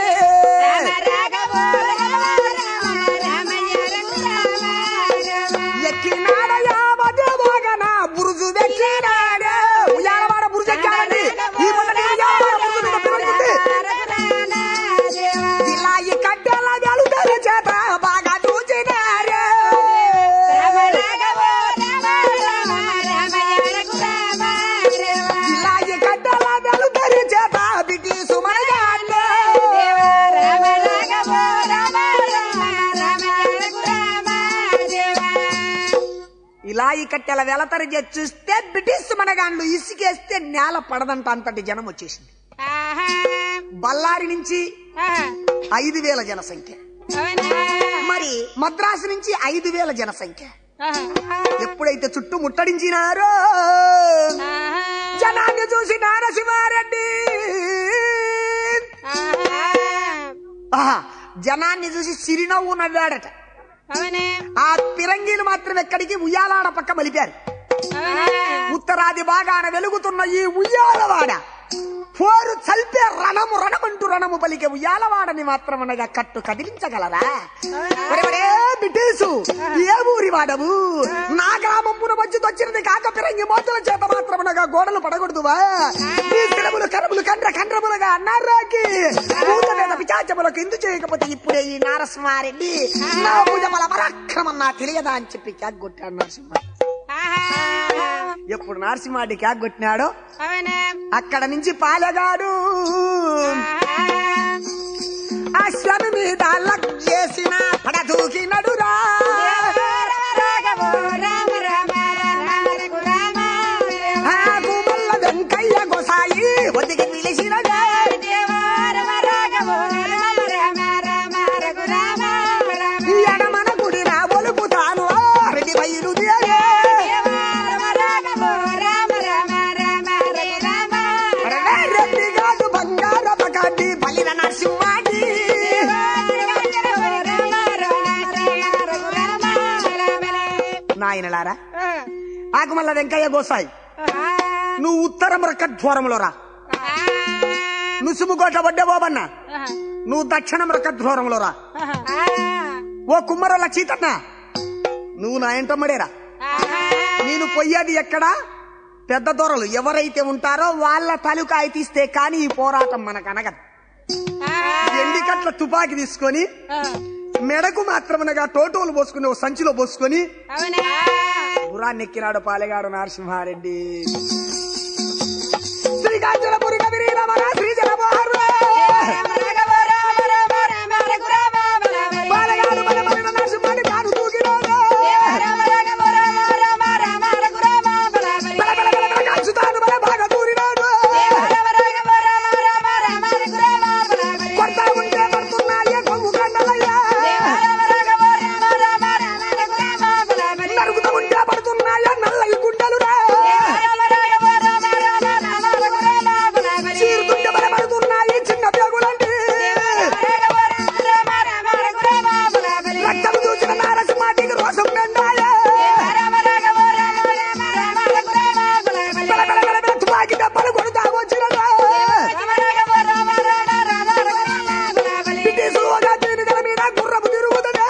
S2: ఎక్కినాడయా దేవోగన బురుజు వెక్కినాడే ఉయ్యాలవాడ బురుజు ఎక్కాడండి ఈ మొదటి ఉయ్యాలవాడ బురుజు మీద పిల్లలుంది జిల్లాయి కట్టెల వెలుగల చేత బాగా చూచినారే జిల్లాయి కట్టెల వెలుగల చేత బ్రిటిషు మనగాళ్ళే ఇలా ఈ కట్టెల వెలతరి చేసి చూస్తే బ్రిటిష్ మనగాండ్లు ఇసుకేస్తే నేల పడదంట అంతటి జనం వచ్చేసింది బళ్ళారి నుంచి ఐదు వేల జనసంఖ్య మరి మద్రాసు నుంచి ఐదు వేల జనసంఖ్య ఎప్పుడైతే చుట్టూ ముట్టడించినారో జనాన్ని చూసి నారసింహారెడ్డి ఆహా, జనాన్ని చూసి చిరునవ్వు నవ్వాడట ఆ పిరంగీలు మాత్రం ఎక్కడికి ఉయ్యాలాడ పక్క మలిపారు ఉత్తరాది భాగాన వెలుగుతున్న ఈ ఉయ్యాలవాడ పోరు చల్పే రణము రణమంటూ రణము పలికే ఉయ్యాలవాడని మాత్రం అనగా కట్టు కదిలించగలరా ఒరే ఒరే బిడ్డేసు ఏ ఊరి వాడవు నా గ్రామమున వచ్చి వచ్చినది కాక పిరంగి మోతల చేత మాత్రమునగా గోడలు పడకూడదువా ఈ సిరములు కరములు కండ్ర కండ్రములుగా అన్నారాకి పూత మీద పిచాచములకు ఎందు చేయకపోతే ఇప్పుడే ఈ నారసింహారెడ్డి నా పూజ బల పరాక్రమం నా తెలియదా అని చెప్పి క్యాక్ కొట్టాడు నరసింహ ఎప్పుడు నరసింహారెడ్డి క్యాక్ కొట్టినాడో అక్కడ నుంచి పాలెగాడు అశ్వమి మీద లక్ చేసిన పడదూకినడురా ఆగు మల్ల వెంకయ్య గొసాయి ఒదిగి పిలిచినదే ఎడమన గుడిన ఒలుపుతాను రెడ్డి బయలుదేరే రెడ్డి కాదు బంగారప కడ్డి బలిన నరసింహాడి నాయనలారా ఆకుమల్ల వెంకయ్య గోసాయి నువ్వు ఉత్తరం రకధ్వరంలో రా నుసుముకోట వడ్డే బాబన్న నువ్వు దక్షిణం రకధ్వరంలో రా ఓ కుమ్మరల చీతన్న నువ్వు నా ఎంటమ్మడేరా నేను పొయ్యేది ఎక్కడా పెద్ద దొరలు ఎవరైతే ఉంటారో వాళ్ళ తలుకాయ తీస్తే కానీ ఈ పోరాటం మనకు అనగదు ఎండికట్ల తుపాకి తీసుకొని మెడకు మాత్రమనగా టోటోలు పోసుకుని ఓ సంచిలో పోసుకొని గురాన్ని ఎక్కినాడు పాలెగాడు నరసింహారెడ్డి శ్రీకాంచలపురి కవిరి రమణ శ్రీజలమోహర్ పాలెగాడు మన మరిన నరసింహాడి కాడు తూగినాడు బల బల బల బల కాల్చుతాడు బల బాగా దూరినాడు కొడతా ఉంటే పడుతున్నాయే కొంగు కండలయ్యా నరుగుతా ఉంటే పడుతున్నాయా నల్లయి గుండెలురా చీరుతుంటే బల పడుతున్నాయి చిన్న పేగులండి రక్తం చూసిన నారసింహాటికి రోషం మెండాయే బల బల బల బల తుపాకి దెబ్బలు కొడుతా వచ్చినదా బ్రిటిషు ఒక తీరుగల మీద గుర్రపు తిరుగుతుందా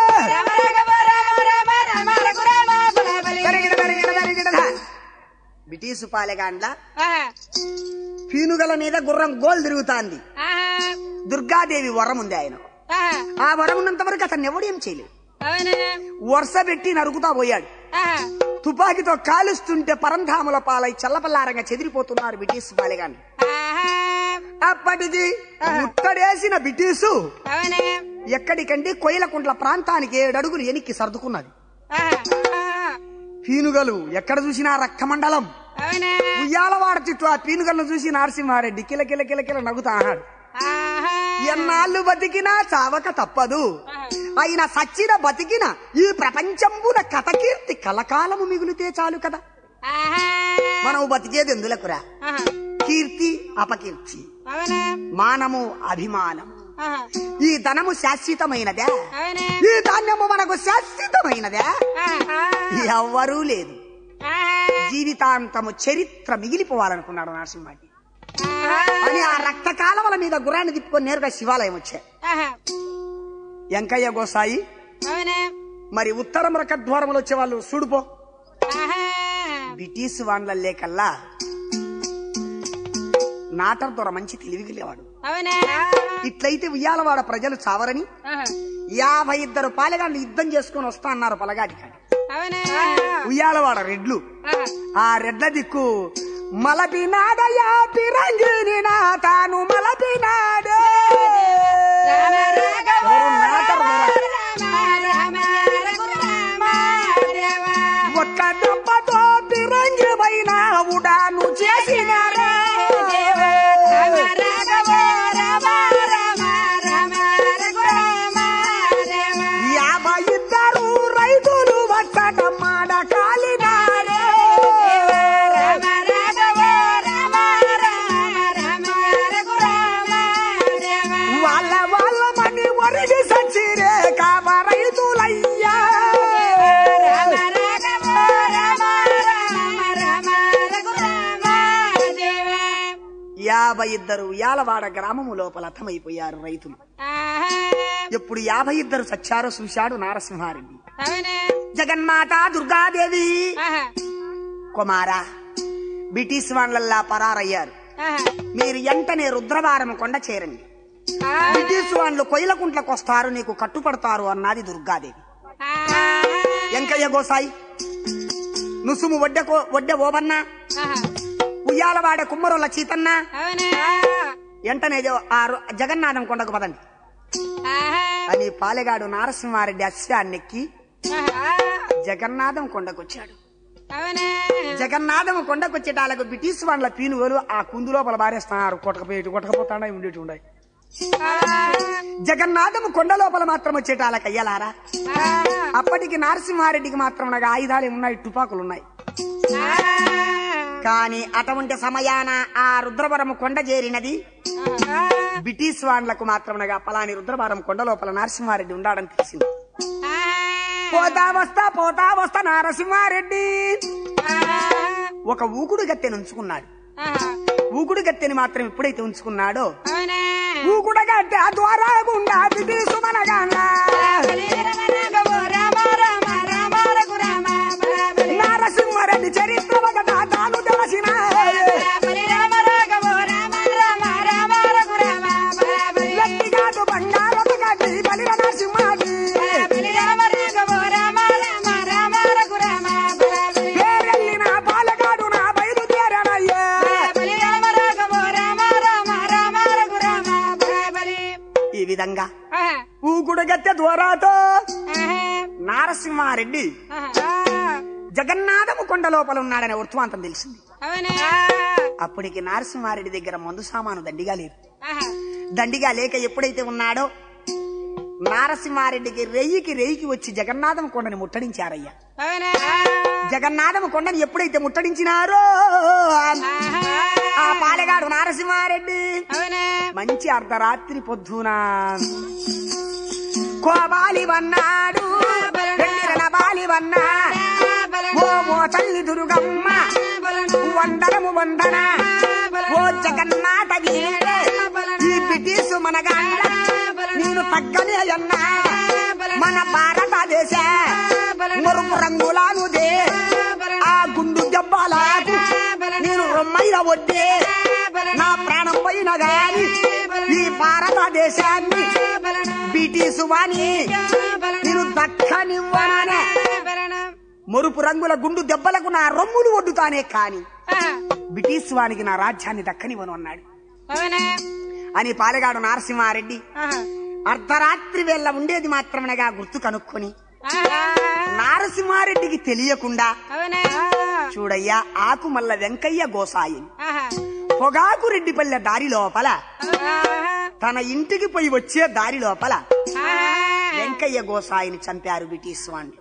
S2: పెరిగిన పెరిగిన పెరిగిన బ్రిటిషు పాలెగాండ్ల పీనుగల మీద గుర్రం గోల్ తిరుగుతాంది దుర్గాదేవి వరం ఉంది ఆయన ఆ వరం ఉన్నంత వరకు అతన్ని ఎవడేం చేయలేదు వరుస పెట్టి నరుకుతా పోయాడు తుపాకీతో కాలుస్తుంటే పరంధాముల పాలై చల్లపల్లారంగా చెదిరిపోతున్నారు బ్రిటిష్ పాలెగాండ్లు అప్పటికి ముట్టడేసిన బ్రిటిషు ఎక్కడికండి కొయిలకుంట్ల ప్రాంతానికి ఏడు అడుగులు ఎనిక్కి సర్దుకున్నది పీనుగలు ఎక్కడ చూసినా రక్తమండలం
S3: అవునా
S2: ఉయ్యాలవాడ చుట్టూ ఆ పీనుగలను చూసి నరసింహారెడ్డి కిల కిల కిల కిల నవ్వుతా అన్నాడు
S3: ఆహా
S2: ఎన్నాళ్ళు బతికినా చావక తప్పదు ఆయన సచ్చిన బతికిన ఈ ప్రపంచంబున కథకీర్తి కలకాలము మిగులుతే చాలు కదా
S3: ఆహా
S2: మనం బతికేది ఎందులకురా
S3: ఆహా
S2: కీర్తి అపకీర్తి
S3: అవునా
S2: మానము అభిమానము
S3: ఆహా
S2: ఈ ధనము శాశ్వతమైనదే
S3: అవునా
S2: ఈ ధాన్యము మనకు శాశ్వతమైనదే
S3: ఆహా
S2: ఎవ్వరూ లేదు
S3: ఆహా
S2: జీవితాంతము చరిత్ర మిగిలిపోవాలనుకున్నాడు నరసింహారెడ్డి
S3: ఆహా
S2: అని ఆ రక్త కాలవల మీద గుర్రాన్ని తిప్పుకొని నేరుగా శివాలయం వచ్చాయి
S3: ఆహా
S2: వెంకయ్య గోసాయి
S3: అవునా
S2: మరి ఉత్తరం రకద్వారములు వచ్చే వాళ్ళు చూడుపో
S3: ఆహా
S2: బ్రిటిష్ వాళ్ళ లేకల్లా నాటర్ దొర మంచి తెలివిగిలేవాడు
S3: అవునా
S2: ఇట్లయితే ఉయ్యాలవాడ ప్రజలు చావరని
S3: ఆహా
S2: యాభై ఇద్దరు పాలెగాళ్ళు యుద్ధం చేసుకుని వస్తా అన్నారు పలగాటి కాడ
S3: అవునా
S2: ఉయ్యాలవాడ రెడ్లు
S3: ఆహా
S2: ఆ రెడ్ల దిక్కు మలపినాదయా పిరంగిని నా తాను మలపినాడే ఎవరు నాటర్ దొర. ఒక్క దెబ్బతో పిరంగి పైన ఉడాను చేసినారా యాభై ఇద్దరు రైతులు వచ్చట మాడ కాలినారే వాళ్ళ వాళ్ళ మని ఒరిగి సచ్చిరే కాబ రైతులయ్యా యాభై ఇద్దరు యాలవాడ గ్రామము లోపల అర్థమైపోయారు రైతులు ఎప్పుడు యాభై ఇద్దరు సచ్చారో చూశాడు నారసింహారెడ్డి జగన్మాత దుర్గాదేవి కుమారా బ్రిటిష్ వాళ్ళల్లా పరారయ్యారు మీరు వెంటనే రుద్రవారం కొండ చేరండి బ్రిటిష్ వాళ్ళు కొయ్యలకుంట్లకు వస్తారు నీకు కట్టుపడతారు అన్నది దుర్గాదేవి వెంకయ్య గోసాయి నుసుము వడ్డె కో- వడ్డె ఓబన్న ఉయ్యాలవాడ కుమ్మరుల చీతన్న వెంటనే జ- ఆ రు- జగన్నాథం కొండకు పదండి అని పాలెగాడు నారసింహారెడ్డి అశ్వాన్నెక్కి జగన్నాథం కొండకొచ్చాడు జగన్నాథం కొండకొచ్చేటాలకు బ్రిటిష్ వాళ్ళ పీనుగోలు ఆ కుందు లోపల బారేస్తున్నారు కొట్టకపోయి కొట్టకపోతాడా ఉండేటి ఉండాయి జగన్నాథం కొండ లోపల మాత్రం వచ్చేటాలకు అయ్యలారా అప్పటికి నరసింహారెడ్డికి మాత్రం నాకు ఆయుధాలు ఉన్నాయి తుపాకులు ఉన్నాయి కానీ అటువంటి సమయాన ఆ రుద్రవరం కొండ చేరినది బ్రిటిష్ వాళ్ళకు మాత్రం నగా పలాని రుద్రవరం కొండ లోపల నరసింహారెడ్డి ఉండాడని తెలిసింది పోతా వస్తా పోతా వస్తా నరసింహారెడ్డి ఒక ఊకుడు గత్తెని ఉంచుకున్నాడు ఊకుడు గత్తెని మాత్రం ఎప్పుడైతే ఉంచుకున్నాడో ఊకుడ గట్టె ఆ ద్వారా గుండా బ్రిటిష్ మనగానా నరసింహారెడ్డి చరిత్ర ఒకట తాను తెలిసిన గట్టిగాడు బంగారపు గడ్డి బలిర నరసింహాడి పేరెళ్ళిన పాలగాడు నా బయలుదేరనయ్యా ఈ విధంగా ఊకుడు గట్టె ద్వారాతో నారసింహారెడ్డి జగన్నాథము కొండ లోపల ఉన్నాడనే వృత్తాంతం తెలిసింది అప్పటికి నరసింహారెడ్డి దగ్గర మందు సామాను దండిగా లేదు దండిగా లేక ఎప్పుడైతే ఉన్నాడో నారసింహారెడ్డికి రెయ్యికి రెయ్యికి వచ్చి జగన్నాథం కొండని ముట్టడించారయ్యా జగన్నాథం కొండని ఎప్పుడైతే ముట్టడించినారో ఆ పాలెగాడు నారసింహారెడ్డి మంచి అర్ధరాత్రి పొద్దున కోబాలి వన్నాడు వెండిరన బాలి వన్నా ఓ ఓ తల్లి దుర్గమ్మ వందనము వందన ఓ జగన్నాథ వీరే ఈ బ్రిటిష్ మనగాండ నేను తగ్గనే అన్నా మన భారతదేశ మురుపు రంగులానుదే ఆ గుండు దెబ్బలాకు నేను రొమ్మైల వడ్డే నా ప్రాణం పోయిన గాని ఈ భారతదేశాన్ని బ్రిటిష్ వాణి నేను దక్కనివ్వననే మురుపు రంగుల గుండు దెబ్బలకు నా రొమ్ములు ఒడ్డుతానే కాని బ్రిటిష్ వానికి నా రాజ్యాన్ని దక్కనివ్వను అన్నాడు అని పాలెగాడు నరసింహారెడ్డి అర్ధరాత్రి వేళ ఉండేది మాత్రమనగా గుర్తు కనుక్కొని నారసింహారెడ్డికి తెలియకుండా
S3: అవునా
S2: చూడయ్యా ఆకుమల్ల వెంకయ్య గోసాయి పొగాకు రెడ్డిపల్లె దారి లోపల తన ఇంటికి పోయి వచ్చే దారి లోపల వెంకయ్య గోసాయిని చంపారు బ్రిటిష్ వాళ్ళు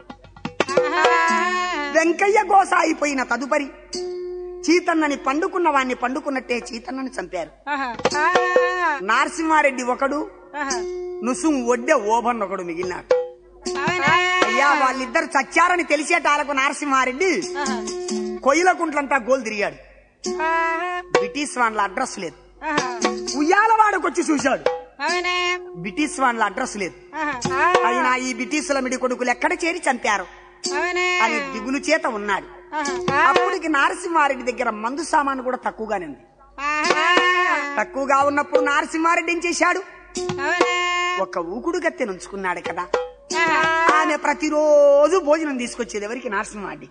S2: వెంకయ్య గోసాయి పోయిన తదుపరి చీతన్నని పండుకున్న వాణ్ణి పండుకున్నట్టే చీతన్నని చంపారు నరసింహారెడ్డి ఒకడు నుసుం ఒడ్డె ఓబన్ ఒకడు మిగిలినాడు అయ్యా వాళ్ళిద్దరు చచ్చారని తెలిసేటాలకు నరసింహారెడ్డి కొయ్యలకుంట్లంతా గోల్ తిరిగాడు బ్రిటిష్ వాళ్ళ అడ్రస్ లేదు ఉయ్యాలవాడకొచ్చి చూశాడు బ్రిటిష్ వాళ్ళ అడ్రస్ లేదు అయినా ఈ బ్రిటిష్ల మిడి కొడుకులు ఎక్కడ చేరి చంపారు అని దిగులు చేత ఉన్నాడు అప్పటికి నరసింహారెడ్డి దగ్గర మందు సామాను కూడా తక్కువగానే ఉంది తక్కువగా ఉన్నప్పుడు నరసింహారెడ్డి ఏం చేశాడు ఒక ఊకుడు గత్తె నుంచుకున్నాడు కదా ఆమె ప్రతిరోజు భోజనం తీసుకొచ్చేది ఎవరికి నరసింహారెడ్డి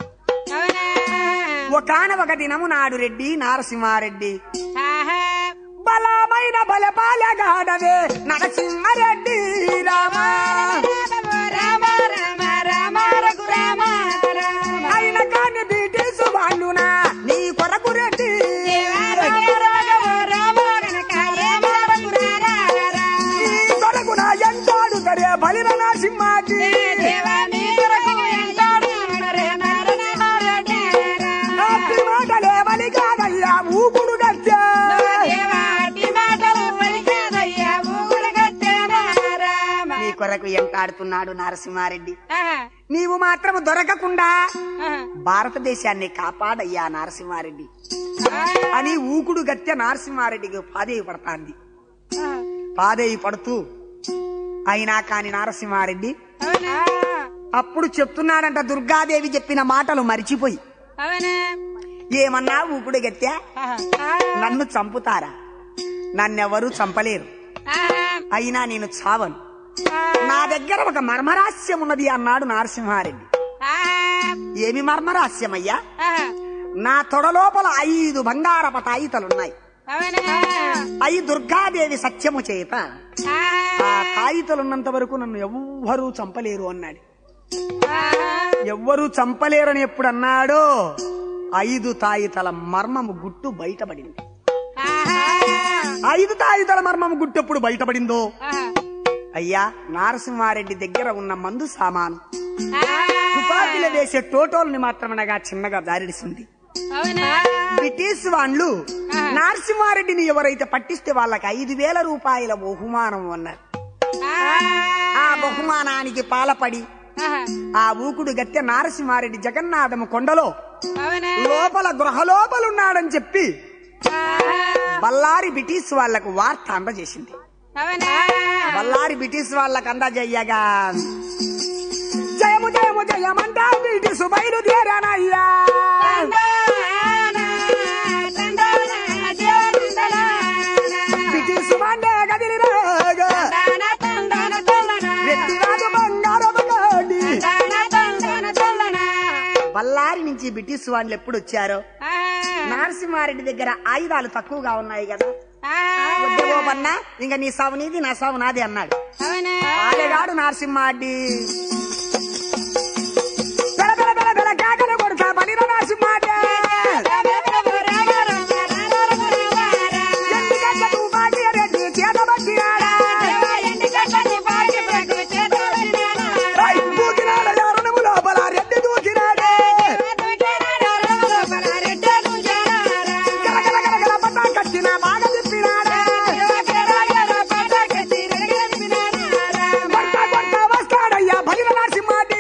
S2: ఒకనొక దినము నాడు రెడ్డి నరసింహారెడ్డి బలమైన బలపాలగాడవే నరసింహారెడ్డి రామా అయిన కాని బ్రిటిష్ వాళ్ళునా నీ కొరకు రెడ్డి నీ కొరకు నా ఎంటాడు సరే బలిన నరసింహాజీ నాటి మాటలే బలి కాదయ్యా ఊకుడు గచ్చే నీ కొరకు ఎంటాడుతున్నాడు నరసింహారెడ్డి నీవు మాత్రము దొరకకుండా భారతదేశాన్ని కాపాడయ్యా నరసింహారెడ్డి అని ఊకుడు గత్తె నరసింహారెడ్డికి పాదేవి పడతాంది పాదేవి పడుతూ అయినా కాని నరసింహారెడ్డి అప్పుడు చెప్తున్నాడంట దుర్గాదేవి చెప్పిన మాటలు మరిచిపోయి ఏమన్నా ఊకుడు గత్తె నన్ను చంపుతారా నన్నెవరూ చంపలేరు అయినా నేను చావను నా దగ్గర ఒక మర్మరాస్యం ఉన్నది అన్నాడు నరసింహారెడ్డి ఏమి మర్మరాస్యమయ్యా నా తొడలోపల ఐదు బంగారప తాయితలున్నాయి అయి దుర్గాదేవి సత్యము చేత ఆ తాయితలున్నంత వరకు నన్ను ఎవ్వరూ చంపలేరు అన్నాడు ఎవ్వరూ చంపలేరని ఎప్పుడు అన్నాడో ఐదు తాయితల మర్మము గుట్టు బయటపడింది ఐదు తాయితల మర్మము గుట్టు ఎప్పుడు బయటపడిందో అయ్యా నారసింహారెడ్డి దగ్గర ఉన్న మందు సామాను తుపాకీలు వేసే టోటోల్ని మాత్రమనగా చిన్నగా దారిడిసింది బ్రిటిష్ వాళ్ళు నరసింహారెడ్డిని ఎవరైతే పట్టిస్తే వాళ్ళకి ఐదు వేల రూపాయల బహుమానం అన్నారు ఆ బహుమానానికి పాలపడి ఆ ఊకుడు గత్తె నారసింహారెడ్డి జగన్నాథము కొండలో లోపల గృహలోపలున్నాడని చెప్పి బల్లారి బ్రిటిష్ వాళ్లకు వార్త అందజేసింది బల్లారి బ్రిటిష్ వాళ్ళకు అందజేయగా జయము జయము జయమంటా బ్రిటిష్ బయలుదేరానయ్యా బ్రిటిష్ వాడే కదిలిరాగా రెడ్డి రాజు బంగారపు గాడి. బల్లారి నుంచి బ్రిటిష్ వాళ్ళు ఎప్పుడు వచ్చారో నరసింహారెడ్డి దగ్గర ఆయుధాలు తక్కువగా ఉన్నాయి కదా వద్దవోబన్నా ఇంకా నీ సావు నీది నా సావు నాది అన్నాడు ఆలెగాడు నరసింహారెడ్డి బెల బెల బెల బెల కేకలు కొడతా బలిన నరసింహారెడ్డి ఎందుకంటే నువ్వు భాగ్య రెడ్డి చేత పట్టినాడా రై, దూకినాడు ఎర్రనము లోపల రెడ్డి దూకినాడే గల గల గల గల పట్టా కట్టిన బాగా చెప్పినాడే కొట్ట కొట్ట వస్తాడయ్యా బలిన నరసింహారెడ్డి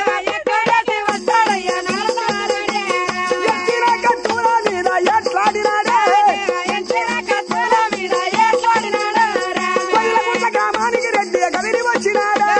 S2: ఎక్కిన కట్టుల మీద ఎట్లాడినాడే కొయ్యలగుట్ట గ్రామానికి రెడ్డి కదిలి వచ్చినాడే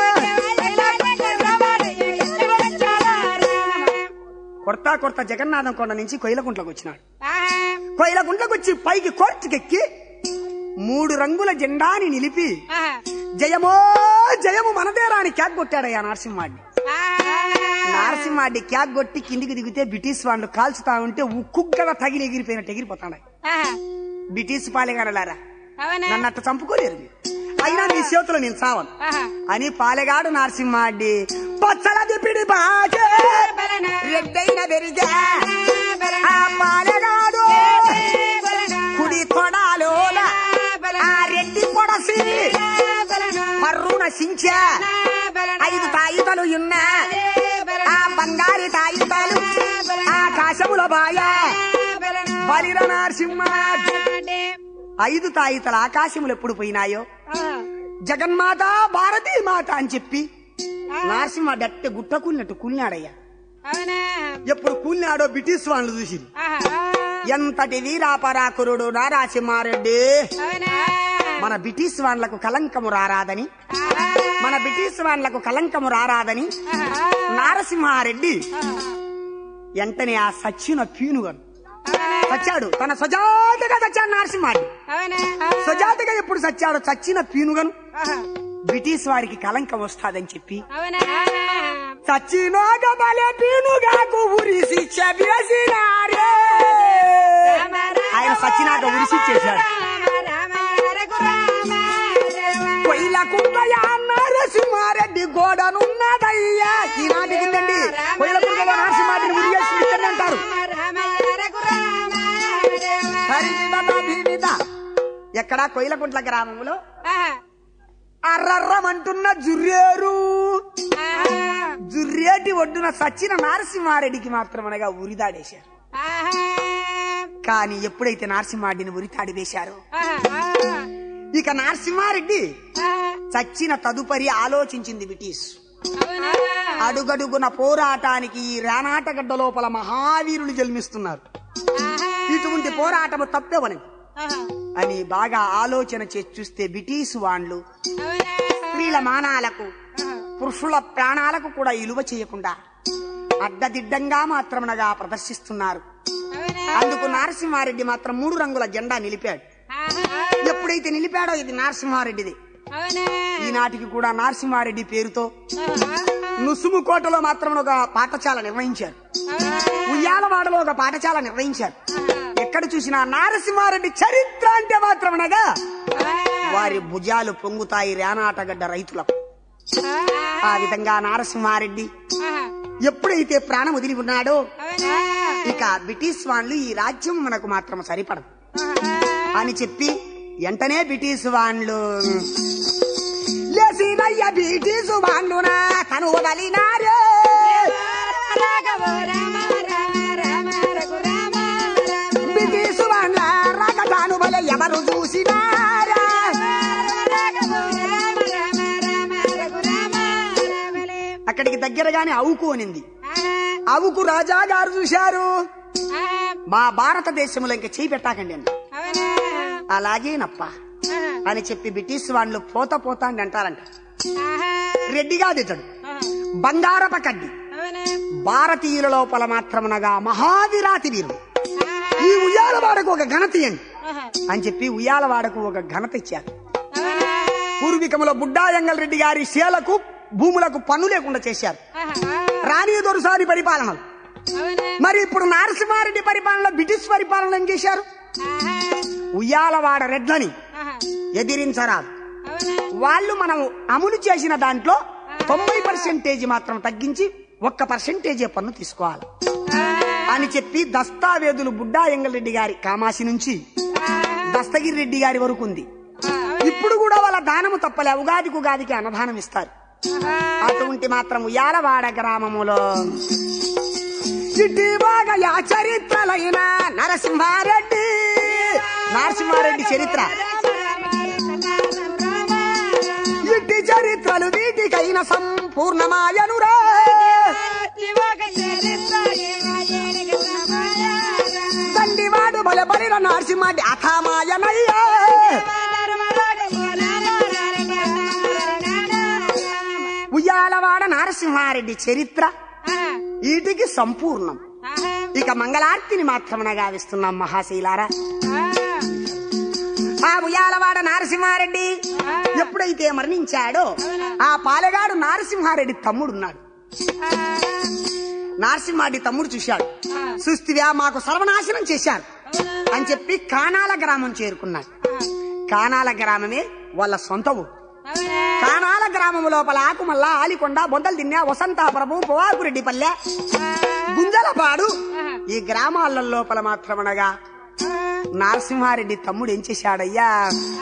S2: కొడతా కొడతా జగన్నాథం కొండ నుంచి కొయ్యలకుంట్లకు వచ్చినాడు కొయ్యలకుంట్లకు వచ్చి పైకి కోర్టుకెక్కి మూడు రంగుల జెండాని నిలిపి జయమో జయము మనదేరా అని క్యాక్ కొట్టాడయ్యా నరసింహాడి నరసింహాడి క్యాక్ కొట్టి కిందికి దిగితే బ్రిటిష్ వాళ్ళు కాల్చుతా ఉంటే ఉక్కుగ్గడ తగిలి ఎగిరిపోయినట్టు ఎగిరిపోతాడు బ్రిటిష్ పాలెగాడలారా నన్ను అట్ట చంపుకోలేరు మీరు. అయినా నీ చేతులు నేను చావను
S3: ఆహా.
S2: అని పాలెగాడు నరసింహాడ్డి పచ్చల దిపిడి బాజే
S3: బలనా.
S2: రెడ్డైన పెరిగే
S3: బలనా.
S2: ఆ పాలెగాడు
S3: బలనా.
S2: కుడి తొడాలోన ఆ రెడ్డి పొడసి
S3: బలనా.
S2: పర్రున సించే
S3: బలనా.
S2: ఐదు తాయితలు ఉన్నా ఆ బంగారి తాయితాలు ఆకాశముల బాయ
S3: బలనా.
S2: బలిర నరసింహ
S3: అంటే,
S2: ఐదు తాయితల ఆకాశములు ఎప్పుడు పోయినాయో
S3: ఆహా.
S2: జగన్మాత భారతీ మాత అని చెప్పి నరసింహ డట్టె గుట్ట కూలినట్టు కూలినాడయ్యా
S3: అవునా
S2: ఎప్పుడు కూలినాడో బ్రిటిష్ వాళ్ళు చూసి
S3: ఆహా.
S2: ఎంతటి వీరాపరాకురుడు నారాసింహారెడ్డి
S3: అవునా
S2: మన బ్రిటిష్ వాళ్ళకు కలంకము రారాదని
S3: ఆహా.
S2: మన బ్రిటిష్ వాళ్ళకు కలంకము రారాదని
S3: ఆహా.
S2: నారసింహారెడ్డి
S3: ఆహా.
S2: వెంటనే ఆ సచ్చిన పీనుగను
S3: అవునా
S2: చచ్చాడు తన సజాతిగా చచ్చాడు నరసింహారెడ్డి
S3: అవునా
S2: సజాతిగా ఎప్పుడు చచ్చాడు చచ్చిన పీనుగను
S3: ఆహా.
S2: బ్రిటిష్ వారికి కలంకం వస్తాదని చెప్పి
S3: అవునా
S2: చచ్చినోగ బలే పీనుగాకు ఉరిసి చెబేసినారే ఆయన సచ్చినాక ఉరిసిచ్చేశాడు కొయ్ల కుంటయ నరసింహారెడ్డి గోడనున్నదయ్యా ఈనాటికి ఉందండి కొయ్ల కుంటలో నరసింహారెడ్డి ఉరియేసి ఇక్కడనే అంటారు హరివిద వివిధ ఎక్కడ కొయ్లకుంట్ల గ్రామంలో అర్రర్రమంటున్న జుర్రేరు జుర్రేటి ఒడ్డున సచ్చిన నరసింహారెడ్డికి మాత్రం అనగా ఉరిదాడేశారు కానీ ఎప్పుడైతే నరసింహారెడ్డిని ఉరితాడి వేశారో ఇక నరసింహారెడ్డి చచ్చిన తదుపరి ఆలోచించింది బ్రిటిష్ అడుగడుగున పోరాటానికి ఈ రానాటగడ్డ లోపల మహావీరులు జన్మిస్తున్నారు ఇటువంటి పోరాటము తప్పేవని అని బాగా ఆలోచన చేసి చూస్తే బ్రిటిష్ వాళ్ళు స్త్రీల మానాలకు పురుషుల ప్రాణాలకు కూడా ఇలువ చేయకుండా అడ్డదిడ్డంగా మాత్రమునగా ప్రదర్శిస్తున్నారు అందుకు నరసింహారెడ్డి మాత్రం మూడు రంగుల జెండా నిలిపాడు ఎప్పుడైతే నిలిపాడో ఇది నరసింహారెడ్డిది ఈనాటికి కూడా నరసింహారెడ్డి పేరుతో నుసుముకోటలో మాత్రం ఒక పాఠశాల నిర్వహించారు ఉయ్యాలవాడలో ఒక పాఠశాల నిర్వహించారు ఎక్కడ చూసినా నరసింహారెడ్డి చరిత్ర అంటే మాత్రమనగా వారి భుజాలు పొంగుతాయి రేనాటగడ్డ రైతులకు ఆ విధంగా నరసింహారెడ్డి ఎప్పుడైతే ప్రాణం వదిలి ఉన్నాడో ఇక బ్రిటిష్ వాళ్ళు ఈ రాజ్యం మనకు మాత్రం సరిపడదు అని చెప్పి వెంటనే బ్రిటిష్ వాళ్ళు లేసినయ్య బ్రిటిష్ వాళ్ళునా తను వదలినారే బ్రిటిష్ వాళ్ళ రగటాను వలె ఎవరు చూసినారా అక్కడికి దగ్గరగానే అవుకు అనింది అవుకు రాజా గారు చూశారు మా భారతదేశంలో ఇంకా చేయి పెట్టాకండి అన్న అలాగేనప్ప అని చెప్పి బ్రిటిష్ వాళ్ళు పోత పోతా అని అంటారంట రెడ్డిగా దిద్దడు బంగారప కడ్డి భారతీయుల లోపల మాత్రమునగా మహావిరాతి వీరుడు ఈ ఉయ్యాలవాడకు ఒక ఘనత ఇయ్యండి అని చెప్పి ఉయ్యాలవాడకు ఒక ఘనత ఇచ్చారు పూర్వీకములో బుడ్డాయంగల్ రెడ్డి గారి శేలకు భూములకు పన్ను లేకుండా చేశారు రాణి దొరసారి పరిపాలనలు మరి ఇప్పుడు నరసింహారెడ్డి పరిపాలనలో బ్రిటిష్ పరిపాలన ఏం చేశారు ఉయ్యాలవాడ రెడ్లని ఎదిరించరాదు వాళ్ళు మనం అమలు చేసిన దాంట్లో తొంభై పర్సెంటేజ్ మాత్రం తగ్గించి ఒక్క పర్సెంటేజే పన్ను తీసుకోవాలి అని చెప్పి దస్తావేదులు బుడ్డా ఎంగల్రెడ్డి గారి కామాసి నుంచి దస్తగిరి రెడ్డి గారి వరకు ఉంది ఇప్పుడు కూడా వాళ్ళ దానము తప్పలే ఉగాదికి ఉగాదికి అన్నదానం ఇస్తారు అటువంటి మాత్రం ఉయ్యాలవాడ గ్రామములో చిట్టి బాగా యా చరిత్రలైన నరసింహారెడ్డి నరసింహారెడ్డి చరిత్ర ఇట్టి చరిత్రలు వీటికైన సంపూర్ణమాయనురా దండివాడు బలబలిన నరసింహారెడ్డి అథామాయనయ్యా ఉయ్యాలవాడ నరసింహారెడ్డి చరిత్ర వీటికి సంపూర్ణం ఇక మంగళార్తిని మాత్రమున గావిస్తున్నాం మహాశీలారా ఆ ఉయ్యాలవాడ నరసింహారెడ్డి ఎప్పుడైతే మరణించాడో ఆ పాలెగాడు నరసింహారెడ్డి తమ్ముడున్నాడు నరసింహారెడ్డి తమ్ముడు చూశాడు చూస్తివా మాకు సర్వనాశనం చేశారు అని చెప్పి కానాల గ్రామం చేరుకున్నాడు కానాల గ్రామమే వాళ్ళ సొంత ఊరు
S3: అవునా
S2: కానాల గ్రామము లోపల ఆకుమల్ల ఆలికొండ బొందలు తిన్నా వసంతాపురము పొవాకురెడ్డి పల్లె గుంజలపాడు ఈ గ్రామాల లోపల మాత్రమనగా నరసింహారెడ్డి తమ్ముడు ఏం చేశాడయ్యా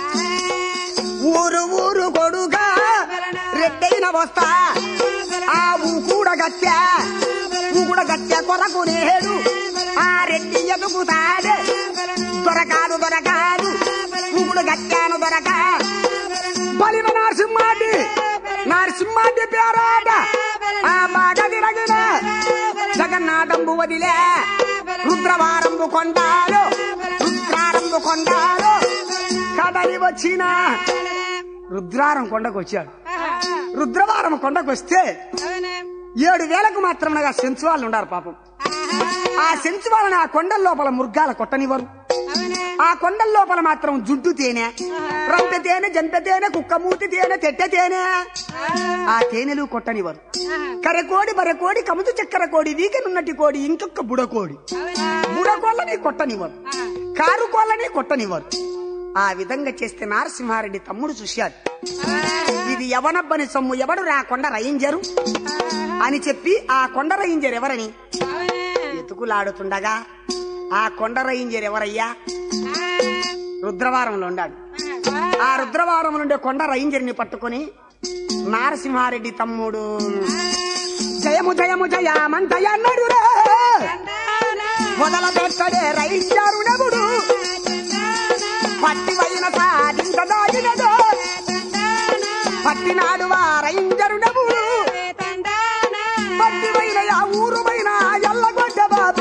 S2: ఊరు ఊరు కొడుగా రెడ్డైన వస్తా ఆ ఊ కూడా గత్య ఊ కూడా గత్య కొరకు నేడు ఆ రెడ్డి ఎదుగుతాడే దొరకాదు దొరకాదు ఊ కూడా గత్యాను దొరక బలిన నరసింహాడి నరసింహాడి పేరాట ఆ బాగా తిరగిన జగన్నాథంబు వదిలే రుద్రవారంబు కొండాలు రుద్రారంబు కొండాలు కదలి వచ్చిన రుద్రారం కొండకు వచ్చాడు రుద్రవారం కొండకు వస్తే
S3: అవునా
S2: ఏడు వేలకు మాత్రమనగా సెంచు వాళ్ళు ఉన్నారు పాపం ఆ సెంచు వాళ్ళని ఆ కొండల లోపల మృగాల కొట్టనివ్వరు
S3: అవునా
S2: ఆ కొండల లోపల మాత్రం జుడ్డు తేనె రంప తేనె జంప తేనె కుక్కమూతి తేనె తెట్టె తేనె ఆ తేనెలు కొట్టనివ్వరు కరెకోడి బరెకోడి కముతు చక్కెర కోడి వీకెనున్నటి కోడి ఇంకొక బుడకోడి
S3: అవునా
S2: బుడకోళ్ళని కొట్టనివ్వరు కారు కోళ్ళని కొట్టనివ్వరు ఆ విధంగా చేస్తే నరసింహారెడ్డి తమ్ముడు చూశాడు ఇది ఎవనబ్బని సొమ్ము ఎవడు రా కొండ రయింజరు అని చెప్పి ఆ కొండ రయింజరు ఎవరని ఎతుకులాడుతుండగా ఆ కొండ రయింజరు ఎవరయ్యా రుద్రవారంలో ఉన్నాడు ఆ రుద్రవారం నుండి కొండ రైంజరిని పట్టుకొని నారసింహారెడ్డి తమ్ముడు జయము జయము జయమంతయన్నడు మొదల పెట్టడే రైంజరుడెవుడు పట్టి వైన సాధింక దాగినదో పట్టినాడు వా రైంజరుడెవుడు పట్టి వైన ఆ ఊరు వైన ఎల్లగొడ్డ బాబు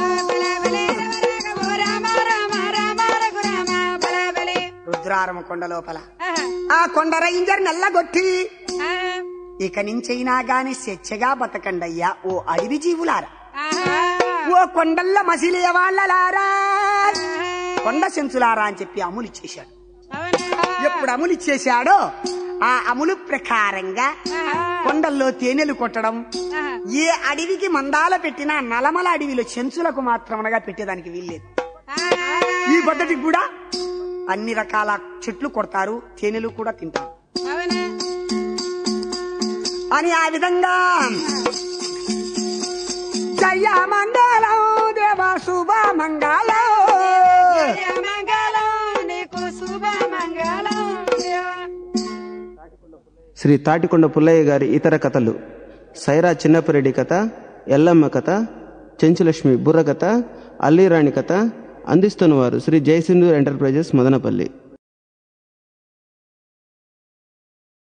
S2: రుద్రారమ కొండ లోపల ఆ కొండ రైంజర్ నెల్లగొట్టి ఇక నుంచైనా గాని స్వేచ్ఛగా బతకండయ్యా ఓ అడవి జీవులారా ఓ కొండల్ల మసిలే వాళ్ళలారా కొండ సెంచులారా అని చెప్పి అమలు ఇచ్చేశాడు ఎప్పుడు అమలు ఇచ్చేశాడో ఆ అమలు ప్రకారంగా కొండల్లో తేనెలు కొట్టడం ఏ అడవికి మందాల పెట్టినా నలమల అడవిలో చెంచులకు మాత్రమనగా పెట్టేదానికి వీల్లేదు ఈ పద్ధతికి కూడా అన్ని రకాల చెట్లు కొడతారు తేనెలు కూడా తింటారు అని ఆ విధంగా జయ మంగళం దేవ శుభ మంగళం
S1: శ్రీ తాటికొండ పుల్లయ్య గారి ఇతర కథలు సైరా చిన్నపరెడ్డి కథ ఎల్లమ్మ కథ చెంచులక్ష్మి బుర్ర కథ అల్లిరాణి కథ అందిస్తున్నవారు శ్రీ జయసింధు ఎంటర్ప్రైజెస్ మదనపల్లి